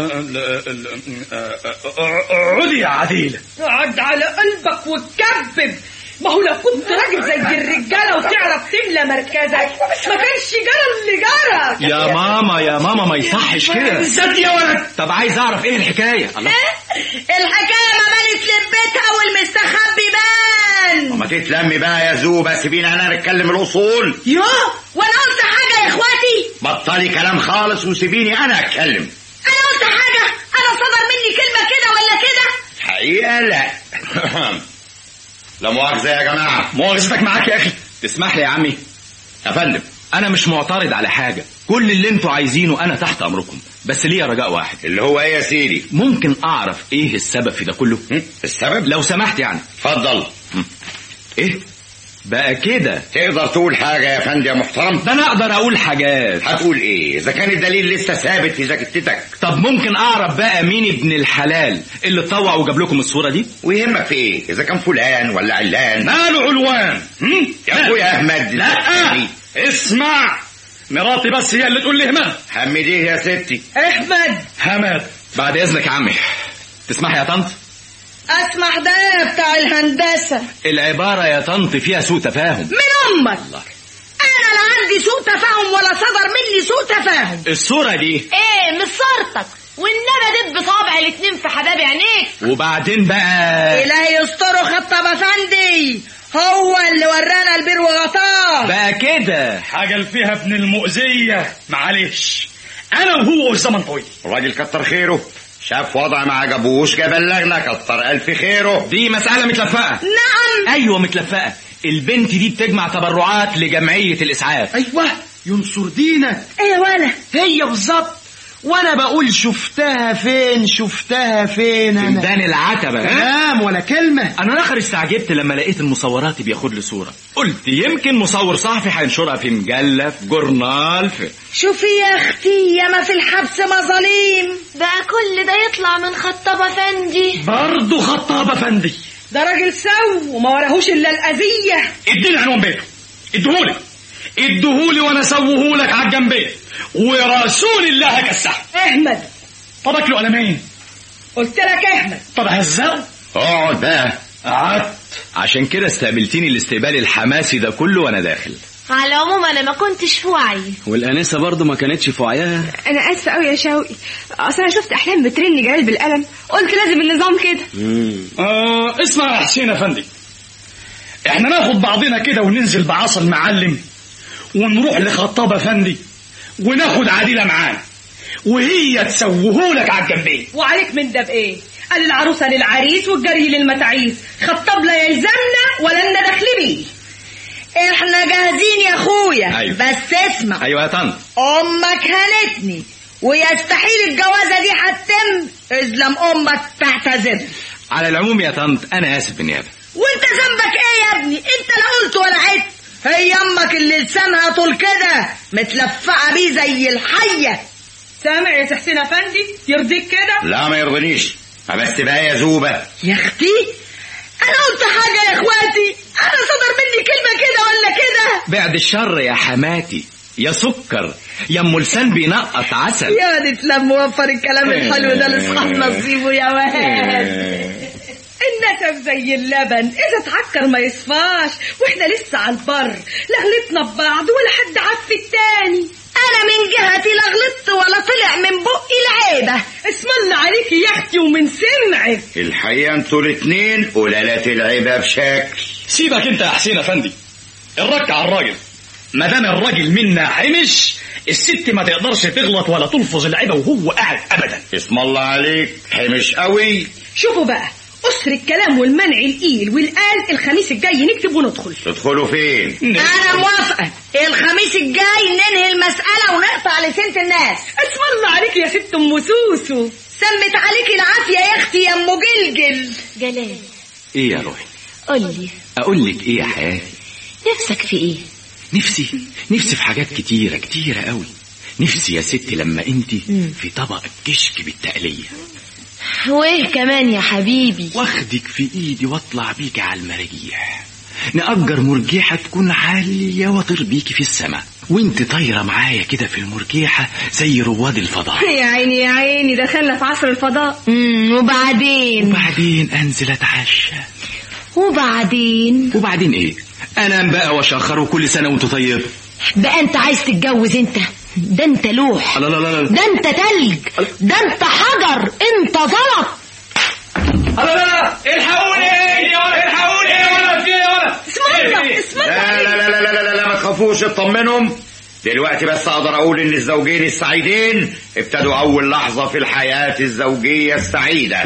عودي يا عديله اقعد على قلبك وتكبب ما هو لو كنت راجل زي الرجاله وتعرف تملى مركزك ما كانش جرى اللي جرى يا ماما يا ماما ما يصحش كده زاد يا ولد طب عايز اعرف ايه الحكايه الله الحكايه ما بانت لبيتها والمستخبي بان ما تتلمي بقى يا زوبه سيبينا انا نتكلم الاصول يو وانا قلت حاجه يا اخواتي ما بطلي كلام خالص وسيبيني انا اتكلم انا قلت حاجة انا صدر مني كلمة كده ولا كده حقيقة لا لا مؤاخذة يا جماعة مؤاخذتك معاك يا اخي تسمح لي يا عمي يا فندم انا مش معترض على حاجة كل اللي انتوا عايزينه انا تحت امركم بس ليا رجاء واحد اللي هو ايه يا سيدي ممكن اعرف ايه السبب في ده كله السبب لو سمحت يعني اتفضل ايه بقى كده تقدر تقول حاجة يا فندم يا محترم ده انا اقدر اقول حاجات هتقول ايه اذا كان الدليل لسه ثابت في ذاكرتك طب ممكن اعرف بقى مين ابن الحلال اللي طوع وجاب لكم الصورة دي ويهمك في ايه اذا كان فلان ولا علان ماله علوان هم؟ يا اخويا احمد لا اسمع مراتي بس هي اللي تقول لي همام حمديه يا ستي احمد هماد بعد اذنك يا عمي تسمح يا طنط اسمح ده بتاع الهندسة العبارة يا طنط فيها سوء تفاهم من امك انا لا عندي سوء تفاهم ولا صدر مني سوء تفاهم الصورة دي ايه مش صارتك والنبى دب صابع الاتنين في حباب عينيك وبعدين بقى الهي يستره خطب افندي هو اللي ورانا البير وغطاه بقى كده حاجة اللي فيها ابن المؤذية معلش انا وهو الزمن طويل الراجل كتر خيره شاف وضع ما عجبوش جاب بلغنا كتر الف خيره دي مسألة متلفقة نعم ايوه متلفقة البنت دي بتجمع تبرعات لجمعية الاسعاف ايوه ينصر دينك ايه يا ولا هي بالظبط وانا بقول شفتها فين شفتها فين في انا ميدان العتبة كلام ولا كلمة انا اخر استعجبت لما لقيت المصورات بياخد لي صورة قلت يمكن مصور صحفي هينشرها في مجلة في جورنال في شوفي يا اختي يا ما في الحبس مظاليم بقى كل ده يطلع من خطاب افندي برضه خطاب افندي ده راجل سو وما وراهوش الا الاذيه اديني عنوان بيته اديهولي اديهولي وانا اسوهولك على الجنبين ورسول الله كسح احمد طب اكله قلمين قلت لك احمد طب هزقه اقعد بقى قعدت عشان كده استقبلتيني الاستقبال الحماسي ده كله وانا داخل على العموم انا ما كنتش في وعي والانسه برضه ما كانتش في وعيها انا اسفه قوي يا شوقي اصل انا شفت احلام بترن جلال بالقلم قلت لازم النظام كده آه اسمع يا حسين افندي احنا ناخد بعضنا كده وننزل بعصا المعلم ونروح لخطاب افندي وناخد عديله معانا وهي تسوهولك على الجنبين وعليك من ده بايه قال العروسه للعريس والجري للمتاعيس خطاب لا يلزمنا ولا لنا دخل بيه احنا جاهزين يا اخويا أيوة. بس اسمع ايوه يا طنط امك هنتني ويستحيل الجوازه دي هتتم اذ لم امك تعتذر على العموم يا طنط انا اسف بالنيابه وانت ذنبك ايه يا ابني انت لا قلت ولا عدت هي امك اللي لسانها طول كده متلفعه بيه زي الحيه سامع يا سي حسين افندي يرضيك كده لا ما يرضنيش ما بس بقى يا زوبة يا اختي انا قلت حاجه يا اخواتي انا صدر مني كلمه كده ولا كده بعد الشر يا حماتي يا سكر يا ام لسان بينقط عسل يا دي تلم موفر الكلام الحلو ده لاصحاب نصيبه يا واد النسب زي اللبن اذا اتعكر ما يصفاش واحنا لسه على البر لا غلطنا ببعض ولا حد عف التاني انا من جهتي لا غلطت ولا طلع من بقي العيبه اسم الله عليكي يا اختي ومن سمعك الحقيقة انتوا الاتنين قلالات العيبة بشكل سيبك انت يا حسين افندي الرك على الراجل ما دام الراجل منا حمش الست ما تقدرش تغلط ولا تلفظ العيبه وهو قاعد ابدا اسم الله عليك حمش قوي شوفوا بقى أسر الكلام والمنع الإيل والقال الخميس الجاي نكتب وندخل تدخلوا فين انا موافقه الخميس الجاي ننهي المساله ونقطع لسنه الناس اسم الله عليك يا ست ام سوسو سمت عليك العافيه يا اختي يا ام جلجل جلال ايه يا روحي قولي اقول لك ايه يا حياتي نفسك في ايه نفسي نفسي في حاجات كتيرة كتيرة قوي نفسي يا ستي لما انت في طبق كشك بالتقلية وايه كمان يا حبيبي واخدك في ايدي واطلع بيك على المراجيح نأجر مرجيحة تكون عالية واطير بيكي في السماء وانت طايرة معايا كده في المرجيحة زي رواد الفضاء يا عيني يا عيني دخلنا في عصر الفضاء امم وبعدين وبعدين انزل اتعشى وبعدين وبعدين ايه انام بقى واشخر وكل سنة وانت طيب بقى انت عايز تتجوز انت ده انت لوح لا لا لا لا ده انت تلج ده انت حجر انت زلط لا لا لا الحقوني الحقوني يا ولد في يا ولد اسم الله اسم الله لا لا لا لا لا لا, لا ما تخافوش اطمنهم دلوقتي بس اقدر اقول ان الزوجين السعيدين ابتدوا اول لحظة في الحياة الزوجية السعيدة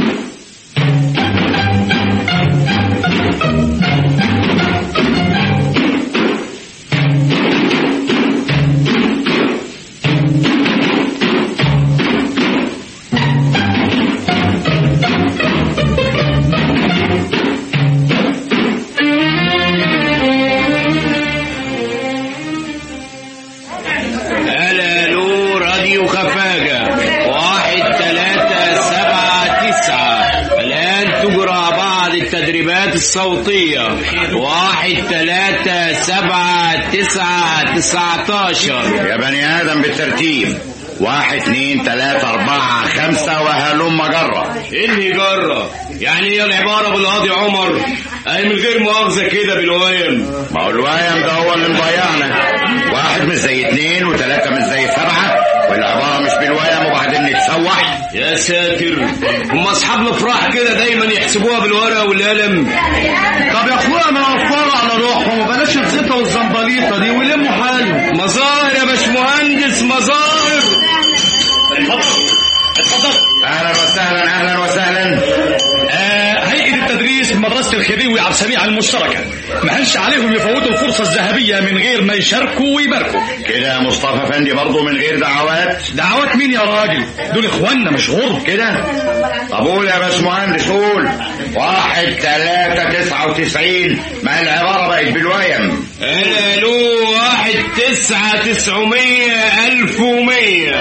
هلا لو راديو خفاجة واحد ثلاثة سبعة تسعة الآن تجرى بعض التدريبات الصوتية واحد ثلاثة سبعة تسعة تسعتاشر يا بني ادم بالترتيب واحد اتنين تلاتة اربعة خمسة وهلم جرة اني جرة يعني هي العبارة بالقاضي عمر اي من غير مؤاخذة كده بالويم ما هو الوايم ده هو اللي مضيعنا واحد مش زي اتنين وتلاتة مش زي سبعة والعبارة مش بالوايم وبعدين نتسوح يا ساتر هم اصحاب الافراح كده دايما يحسبوها بالورقة والقلم طب يا اخويا ما وفروا على روحهم وبلاش الزيطه والزنبليطه دي ولموا حالهم مظاهر يا باشمهندس مظاهر اهلا وسهلا اهلا وسهلا آه هيئة التدريس بمدرسة الخديوي عبد السميع المشتركة ما هنش عليهم يفوتوا الفرصة الذهبية من غير ما يشاركوا ويباركوا كده يا مصطفى فندي برضه من غير دعوات دعوات مين يا راجل دول اخواننا مش غرب كده طب قول يا باشمهندس قول واحد تلاتة تسعة وتسعين ما العبارة بقت بالويم انا له واحد تسعة تسعمية الف ومية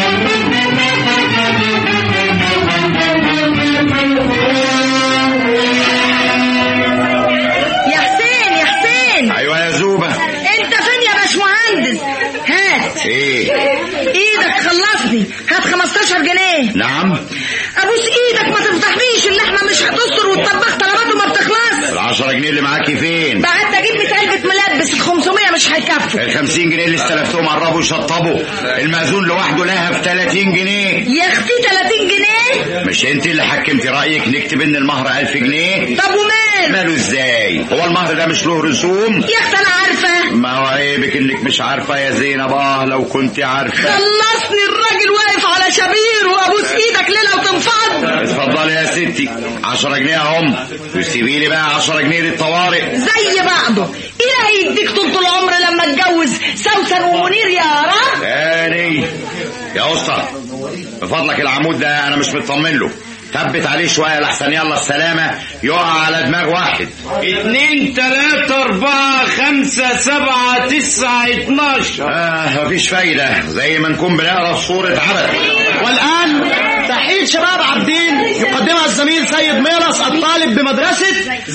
يا حسين يا حسين ايوه يا زوبة انت فين يا باشمهندس هات ايه ايدك خلصني هات 15 جنيه نعم ابوس ايدك ما تفضحنيش اللحمه مش هتستر والطباخ طلباته ما بتخلص العشرة جنيه اللي معاكي فين بعت اجيب 100 علبه ملبس ال 500 مش هيكفوا الخمسين جنيه اللي استلفتهم قربوا يشطبوا المأذون لوحده لها في 30 جنيه يا اختي 30 جنيه مش انت اللي حكمتي رأيك نكتب ان المهر 1000 جنيه طب ومال ماله ازاي هو المهر ده مش له رسوم يا اختي انا عارفه ما هو عيبك انك مش عارفه يا زينب اه لو كنت عارفه خلصني الراجل واقف على شبير وابوس ايدك ليله وتنفض اتفضلي يا ستي 10 جنيه اهم وسيبي لي بقى 10 جنيه للطوارئ زي بعضه الهي يديك طول العمر لما اتجوز سوسن ومنير يا رب تاني يا اسطى بفضلك العمود ده انا مش مطمن له ثبت عليه شويه لحسن يلا السلامه يقع على دماغ واحد اتنين تلاتة اربعة خمسة سبعة تسعة اتناشر آه مفيش فايدة زي ما نكون بنقرا في صورة عبث والآن تحية شباب عابدين يقدمها الزميل سيد ميرس الطالب بمدرسة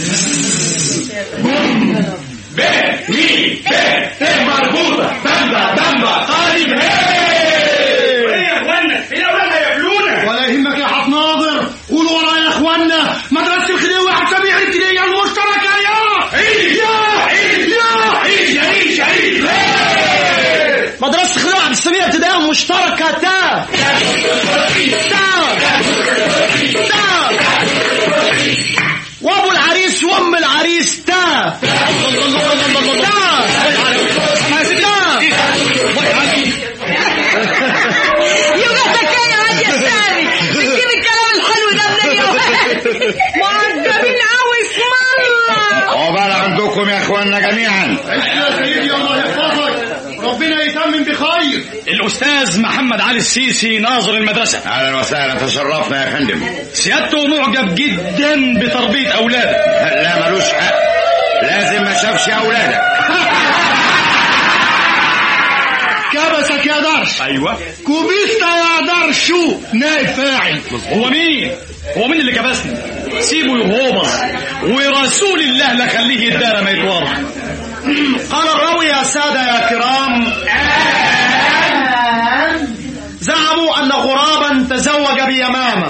ب مي ب ت مربوطة بامبا بامبا طالب يا اخوانا يا اخوانا ياكلونا ولا يهمك يا حط ناظر قولوا ورايا يا اخوانا مدرسة الخديوي واحد سبيع الابتدائية المشتركة يا عيد يا عيد يا عيد عيد عيد مدرسة الخديوي عبد السميع الابتدائية المشتركة تا تا تا وابو العريس وام العريس تا تا يبقى يا واد يا سامي بتجيب الكلام الحلو ده منين يا واد معجبين قوي اسم الله عقبال عندكم يا اخوانا جميعا يا سيدي الله يحفظك ربنا يتمم بخير الاستاذ محمد علي السيسي ناظر المدرسة اهلا وسهلا تشرفنا يا فندم سيادته معجب جدا بتربية اولاده لا ملوش حق لازم ما شافش اولادك كبسك يا درش ايوه كوبيستا يا درشو نائب فاعل هو مين هو مين اللي كبسني سيبه يهوبص ورسول الله لا خليه يدار ما يتورط قال الراوي يا سادة يا كرام زعموا أن غرابا تزوج بيمامة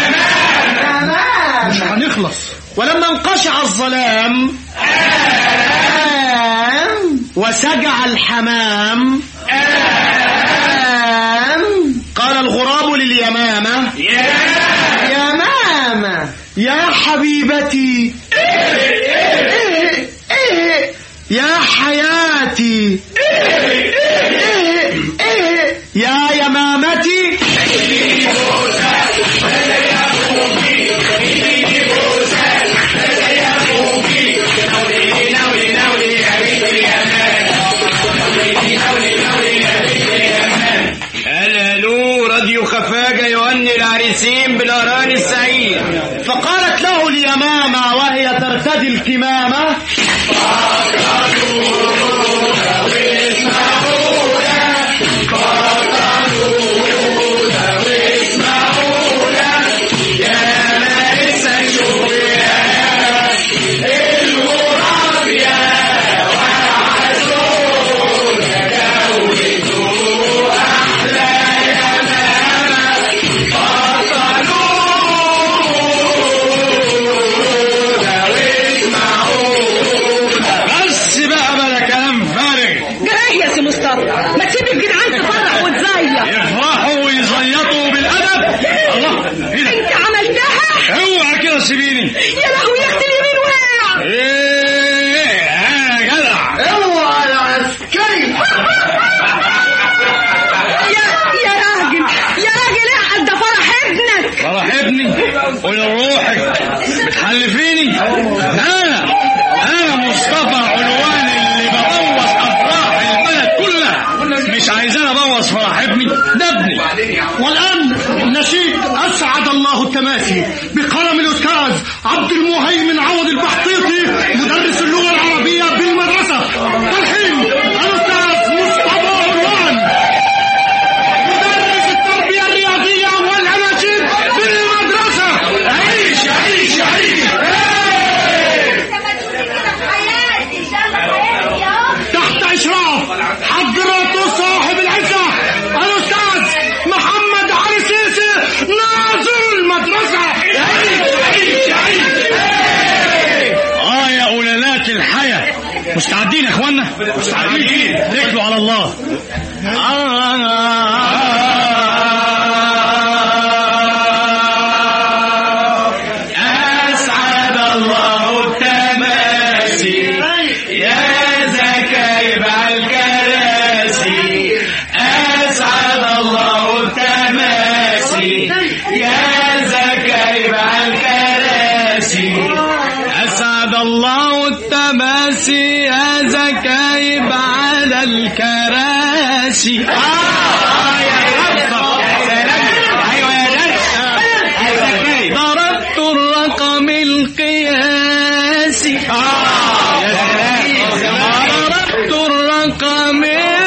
مش هنخلص ولما انقشع الظلام وسجع الحمام قال الغراب لليمامة يمامة يا حبيبتي يا حياتي فقالت له اليمامة وهي ترتدي الكمامة بس بقى بلا كلام فارغ جراح يا سي مصطفى ما تسيب الجدعان تفرح وتزيط يفرحوا ويزيطوا بالادب الله ايه ده انت عملتها اوعى كده سيبيني يا لهوي يا اختي اليمين وقع ايه ها يا جدع اوعى يا عسكري يا يا راجل يا راجل اقعد ده فرح ابنك فرح ابني قول لروحك بتحلفيني انا انا مصطفى علوان اللي ببوظ افراح البلد كلها مش عايزاني ابوظ فرح ابني ده ابني والآن نشيد أسعد الله التماسي بقلم الأستاذ عبد المهيمن عوض البحطيطي مدرس اللغة العربية بالمدرسة تلحين الأستاذ مصطفى علوان مدرس التربية الرياضية والأناشيد بالمدرسة عيش عيش عيش تحت إشراف حضرة صاحب العزة الأستاذ محمد علي سيسي ناظر المدرسة اه يا اولالات الحياة مستعدين يا اخوانا مستعدين اتكلوا على الله أسعد الله التماسي يا زكايب الكراسي أسعد الله التماسي يا زكايب الكراسي أسعد الله التماسي يا زكايب على الكراسي آه يا حفظة يا سلام أيوة يا درس ضربت الرقم القياسي آه يا سلام ضربت الرقم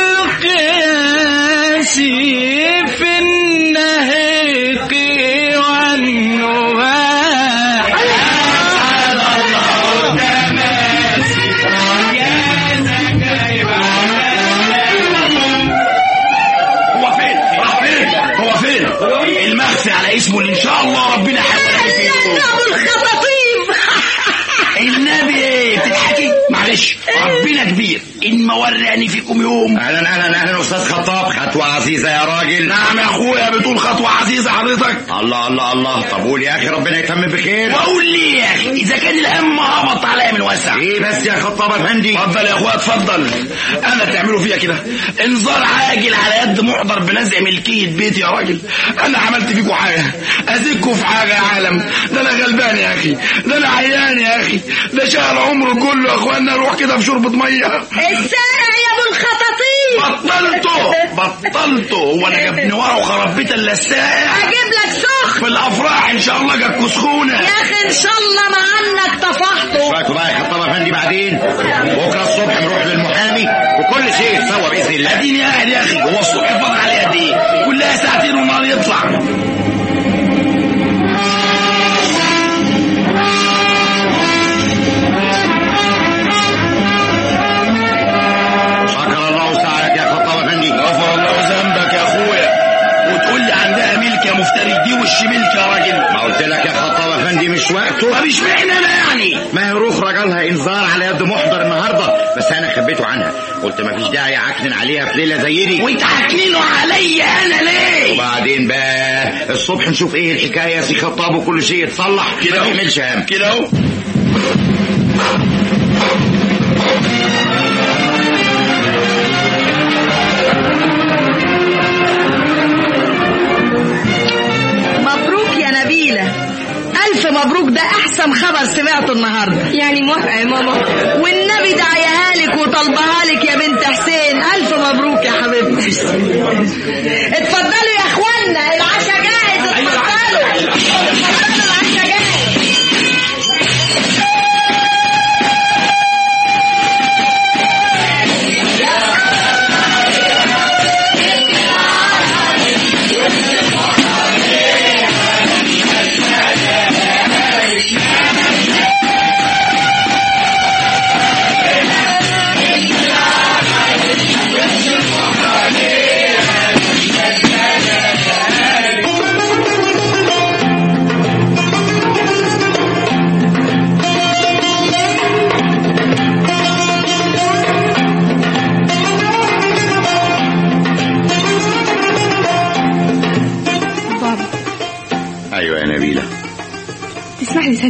القياسي في النهيق والنباح أسعد الله التماسي يا زكايب هو فين؟ راح فين؟ هو فين؟ المخفي على اسمه اللي ان شاء الله ربنا هيولي فيه ابو الخطاطيف النبي ايه بتضحكي؟ معلش ربنا كبير ان ما وراني فيكم يوم اهلا اهلا اهلا استاذ خطاب خطوه عزيزه يا راجل نعم يا اخويا بتقول خطوه عزيزه حضرتك الله الله الله طب قول يا اخي ربنا يتمم بخير واقول ليه يا اخي اذا كان الهم هبط عليا من وسع ايه بس يا خطاب افندي اتفضل يا اخويا اتفضل انا تعملوا فيها كده انذار عاجل على يد محضر بنزع ملكيه بيتي يا راجل انا عملت فيكم حاجه ازيدكم في حاجه يا عالم ده انا غلبان يا اخي ده انا عيان يا اخي ده شهر عمره كله يا اخوانا اروح كده في شوربه ميه السارع يا ابو الخطاطيف بطلته بطلته وانا جبني ورا وخرب بيت الا السائع اجيب لك سخن في الافراح ان شاء الله جاتكوا سخونه يا اخي ان شاء الله ما عنك طفحته رايكم بقى يا خطاب افندي بعدين بكره الصبح نروح للمحامي وكل شيء يتسوى باذن الله اديني قاعد يا اخي هو الصبح فاضل عليه قد ايه كلها ساعتين والنهار يطلع شكر الله سعيك يا خطاب افندي غفر الله ذنبك يا اخويا وتقول لي عندها ملك يا مفتري دي وش ملك يا راجل ما قلت لك يا خطاب افندي مش وقته طب اشمعنى انا يعني ما هي روح رجلها انذار على يد محضر النهارده بس انا خبيته عنها قلت ما فيش داعي اعكنن عليها في ليله زي دي وانت عاكنينه عليا انا ليه وبعدين بقى الصبح نشوف ايه الحكايه يا سي خطاب وكل شيء يتصلح كده ما اهو. تعملش هم كده اهو مبروك يا نبيلة ألف مبروك ده أحسن خبر سمعته النهاردة يعني موافقة يا ماما والنبي دعيها لك وطلبها لك يا بنت حسين ألف مبروك يا حبيبتي اتفضلوا يا اخوانا العشاء جاهز اتفضلوا اتفضلوا العشاء جاهز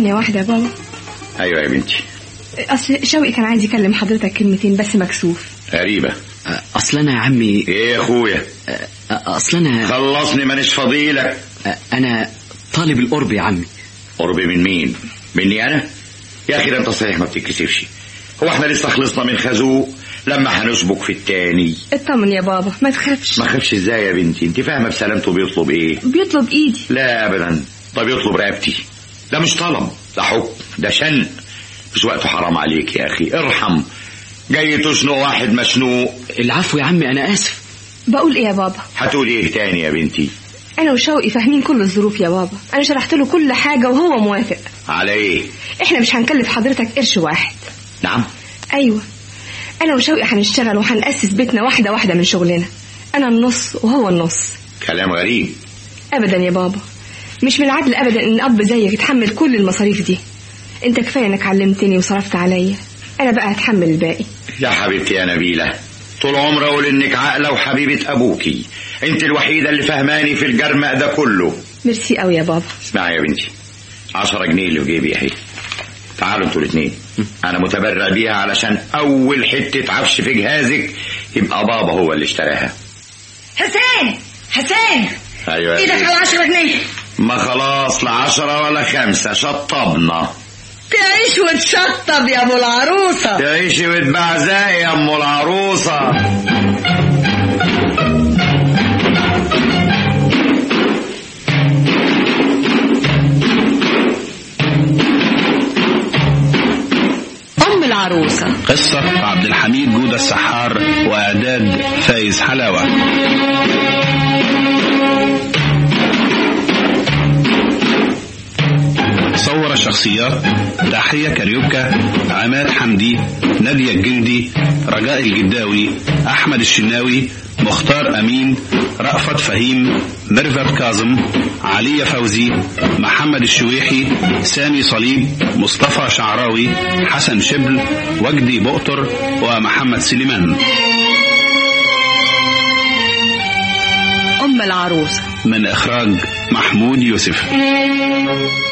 ثانية واحدة يا بابا ايوه يا بنتي أصل شوقي كان عايز يكلم حضرتك كلمتين بس مكسوف غريبة اصل انا يا عمي ايه يا اخويا اصل انا خلصني مانيش فضيلك انا طالب القرب يا عمي قرب من مين مني انا يا اخي ده انت صحيح ما بتتكسفش هو احنا لسه خلصنا من خازوق لما هنسبك في التاني اطمن يا بابا ما تخافش ما خافش ازاي يا بنتي انت فاهمه بسلامته بيطلب ايه بيطلب ايدي لا ابدا ده بيطلب رقبتي ده مش طلب ده حكم ده شن مش وقته حرام عليك يا اخي ارحم جاي تشنق واحد مشنوق العفو يا عمي انا اسف بقول ايه يا بابا هتقول ايه تاني يا بنتي انا وشوقي فاهمين كل الظروف يا بابا انا شرحت له كل حاجة وهو موافق على ايه احنا مش هنكلف حضرتك قرش واحد نعم ايوه انا وشوقي هنشتغل وهنأسس بيتنا واحدة واحدة من شغلنا انا النص وهو النص كلام غريب ابدا يا بابا مش من العدل ابدا ان اب زيك يتحمل كل المصاريف دي انت كفايه انك علمتني وصرفت عليا انا بقى هتحمل الباقي يا حبيبتي يا نبيلة طول عمري اقول انك عاقلة وحبيبة ابوكي انت الوحيدة اللي فهماني في الجرمق ده كله ميرسي قوي يا بابا اسمعي يا بنتي عشرة جنيه اللي في جيبي اهي تعالوا انتوا الاثنين انا متبرع بيها علشان اول حتة عفش في جهازك يبقى بابا هو اللي اشتراها حسين حسين ايوه يا ايدك بنتي. على 10 جنيه ما خلاص لا عشرة ولا خمسة شطبنا تعيش وتشطب يا ابو العروسة تعيشي وتباع زي يا ام العروسة ام العروسة قصة عبد الحميد جودة السحار وإعداد فايز حلاوة صور الشخصيات تحية كاريوكا عماد حمدي نادية الجندي رجاء الجداوي أحمد الشناوي مختار أمين رأفت فهيم ميرفت كاظم علي فوزي محمد الشويحي سامي صليب مصطفى شعراوي حسن شبل وجدي بؤطر ومحمد سليمان ام العروسة من إخراج محمود يوسف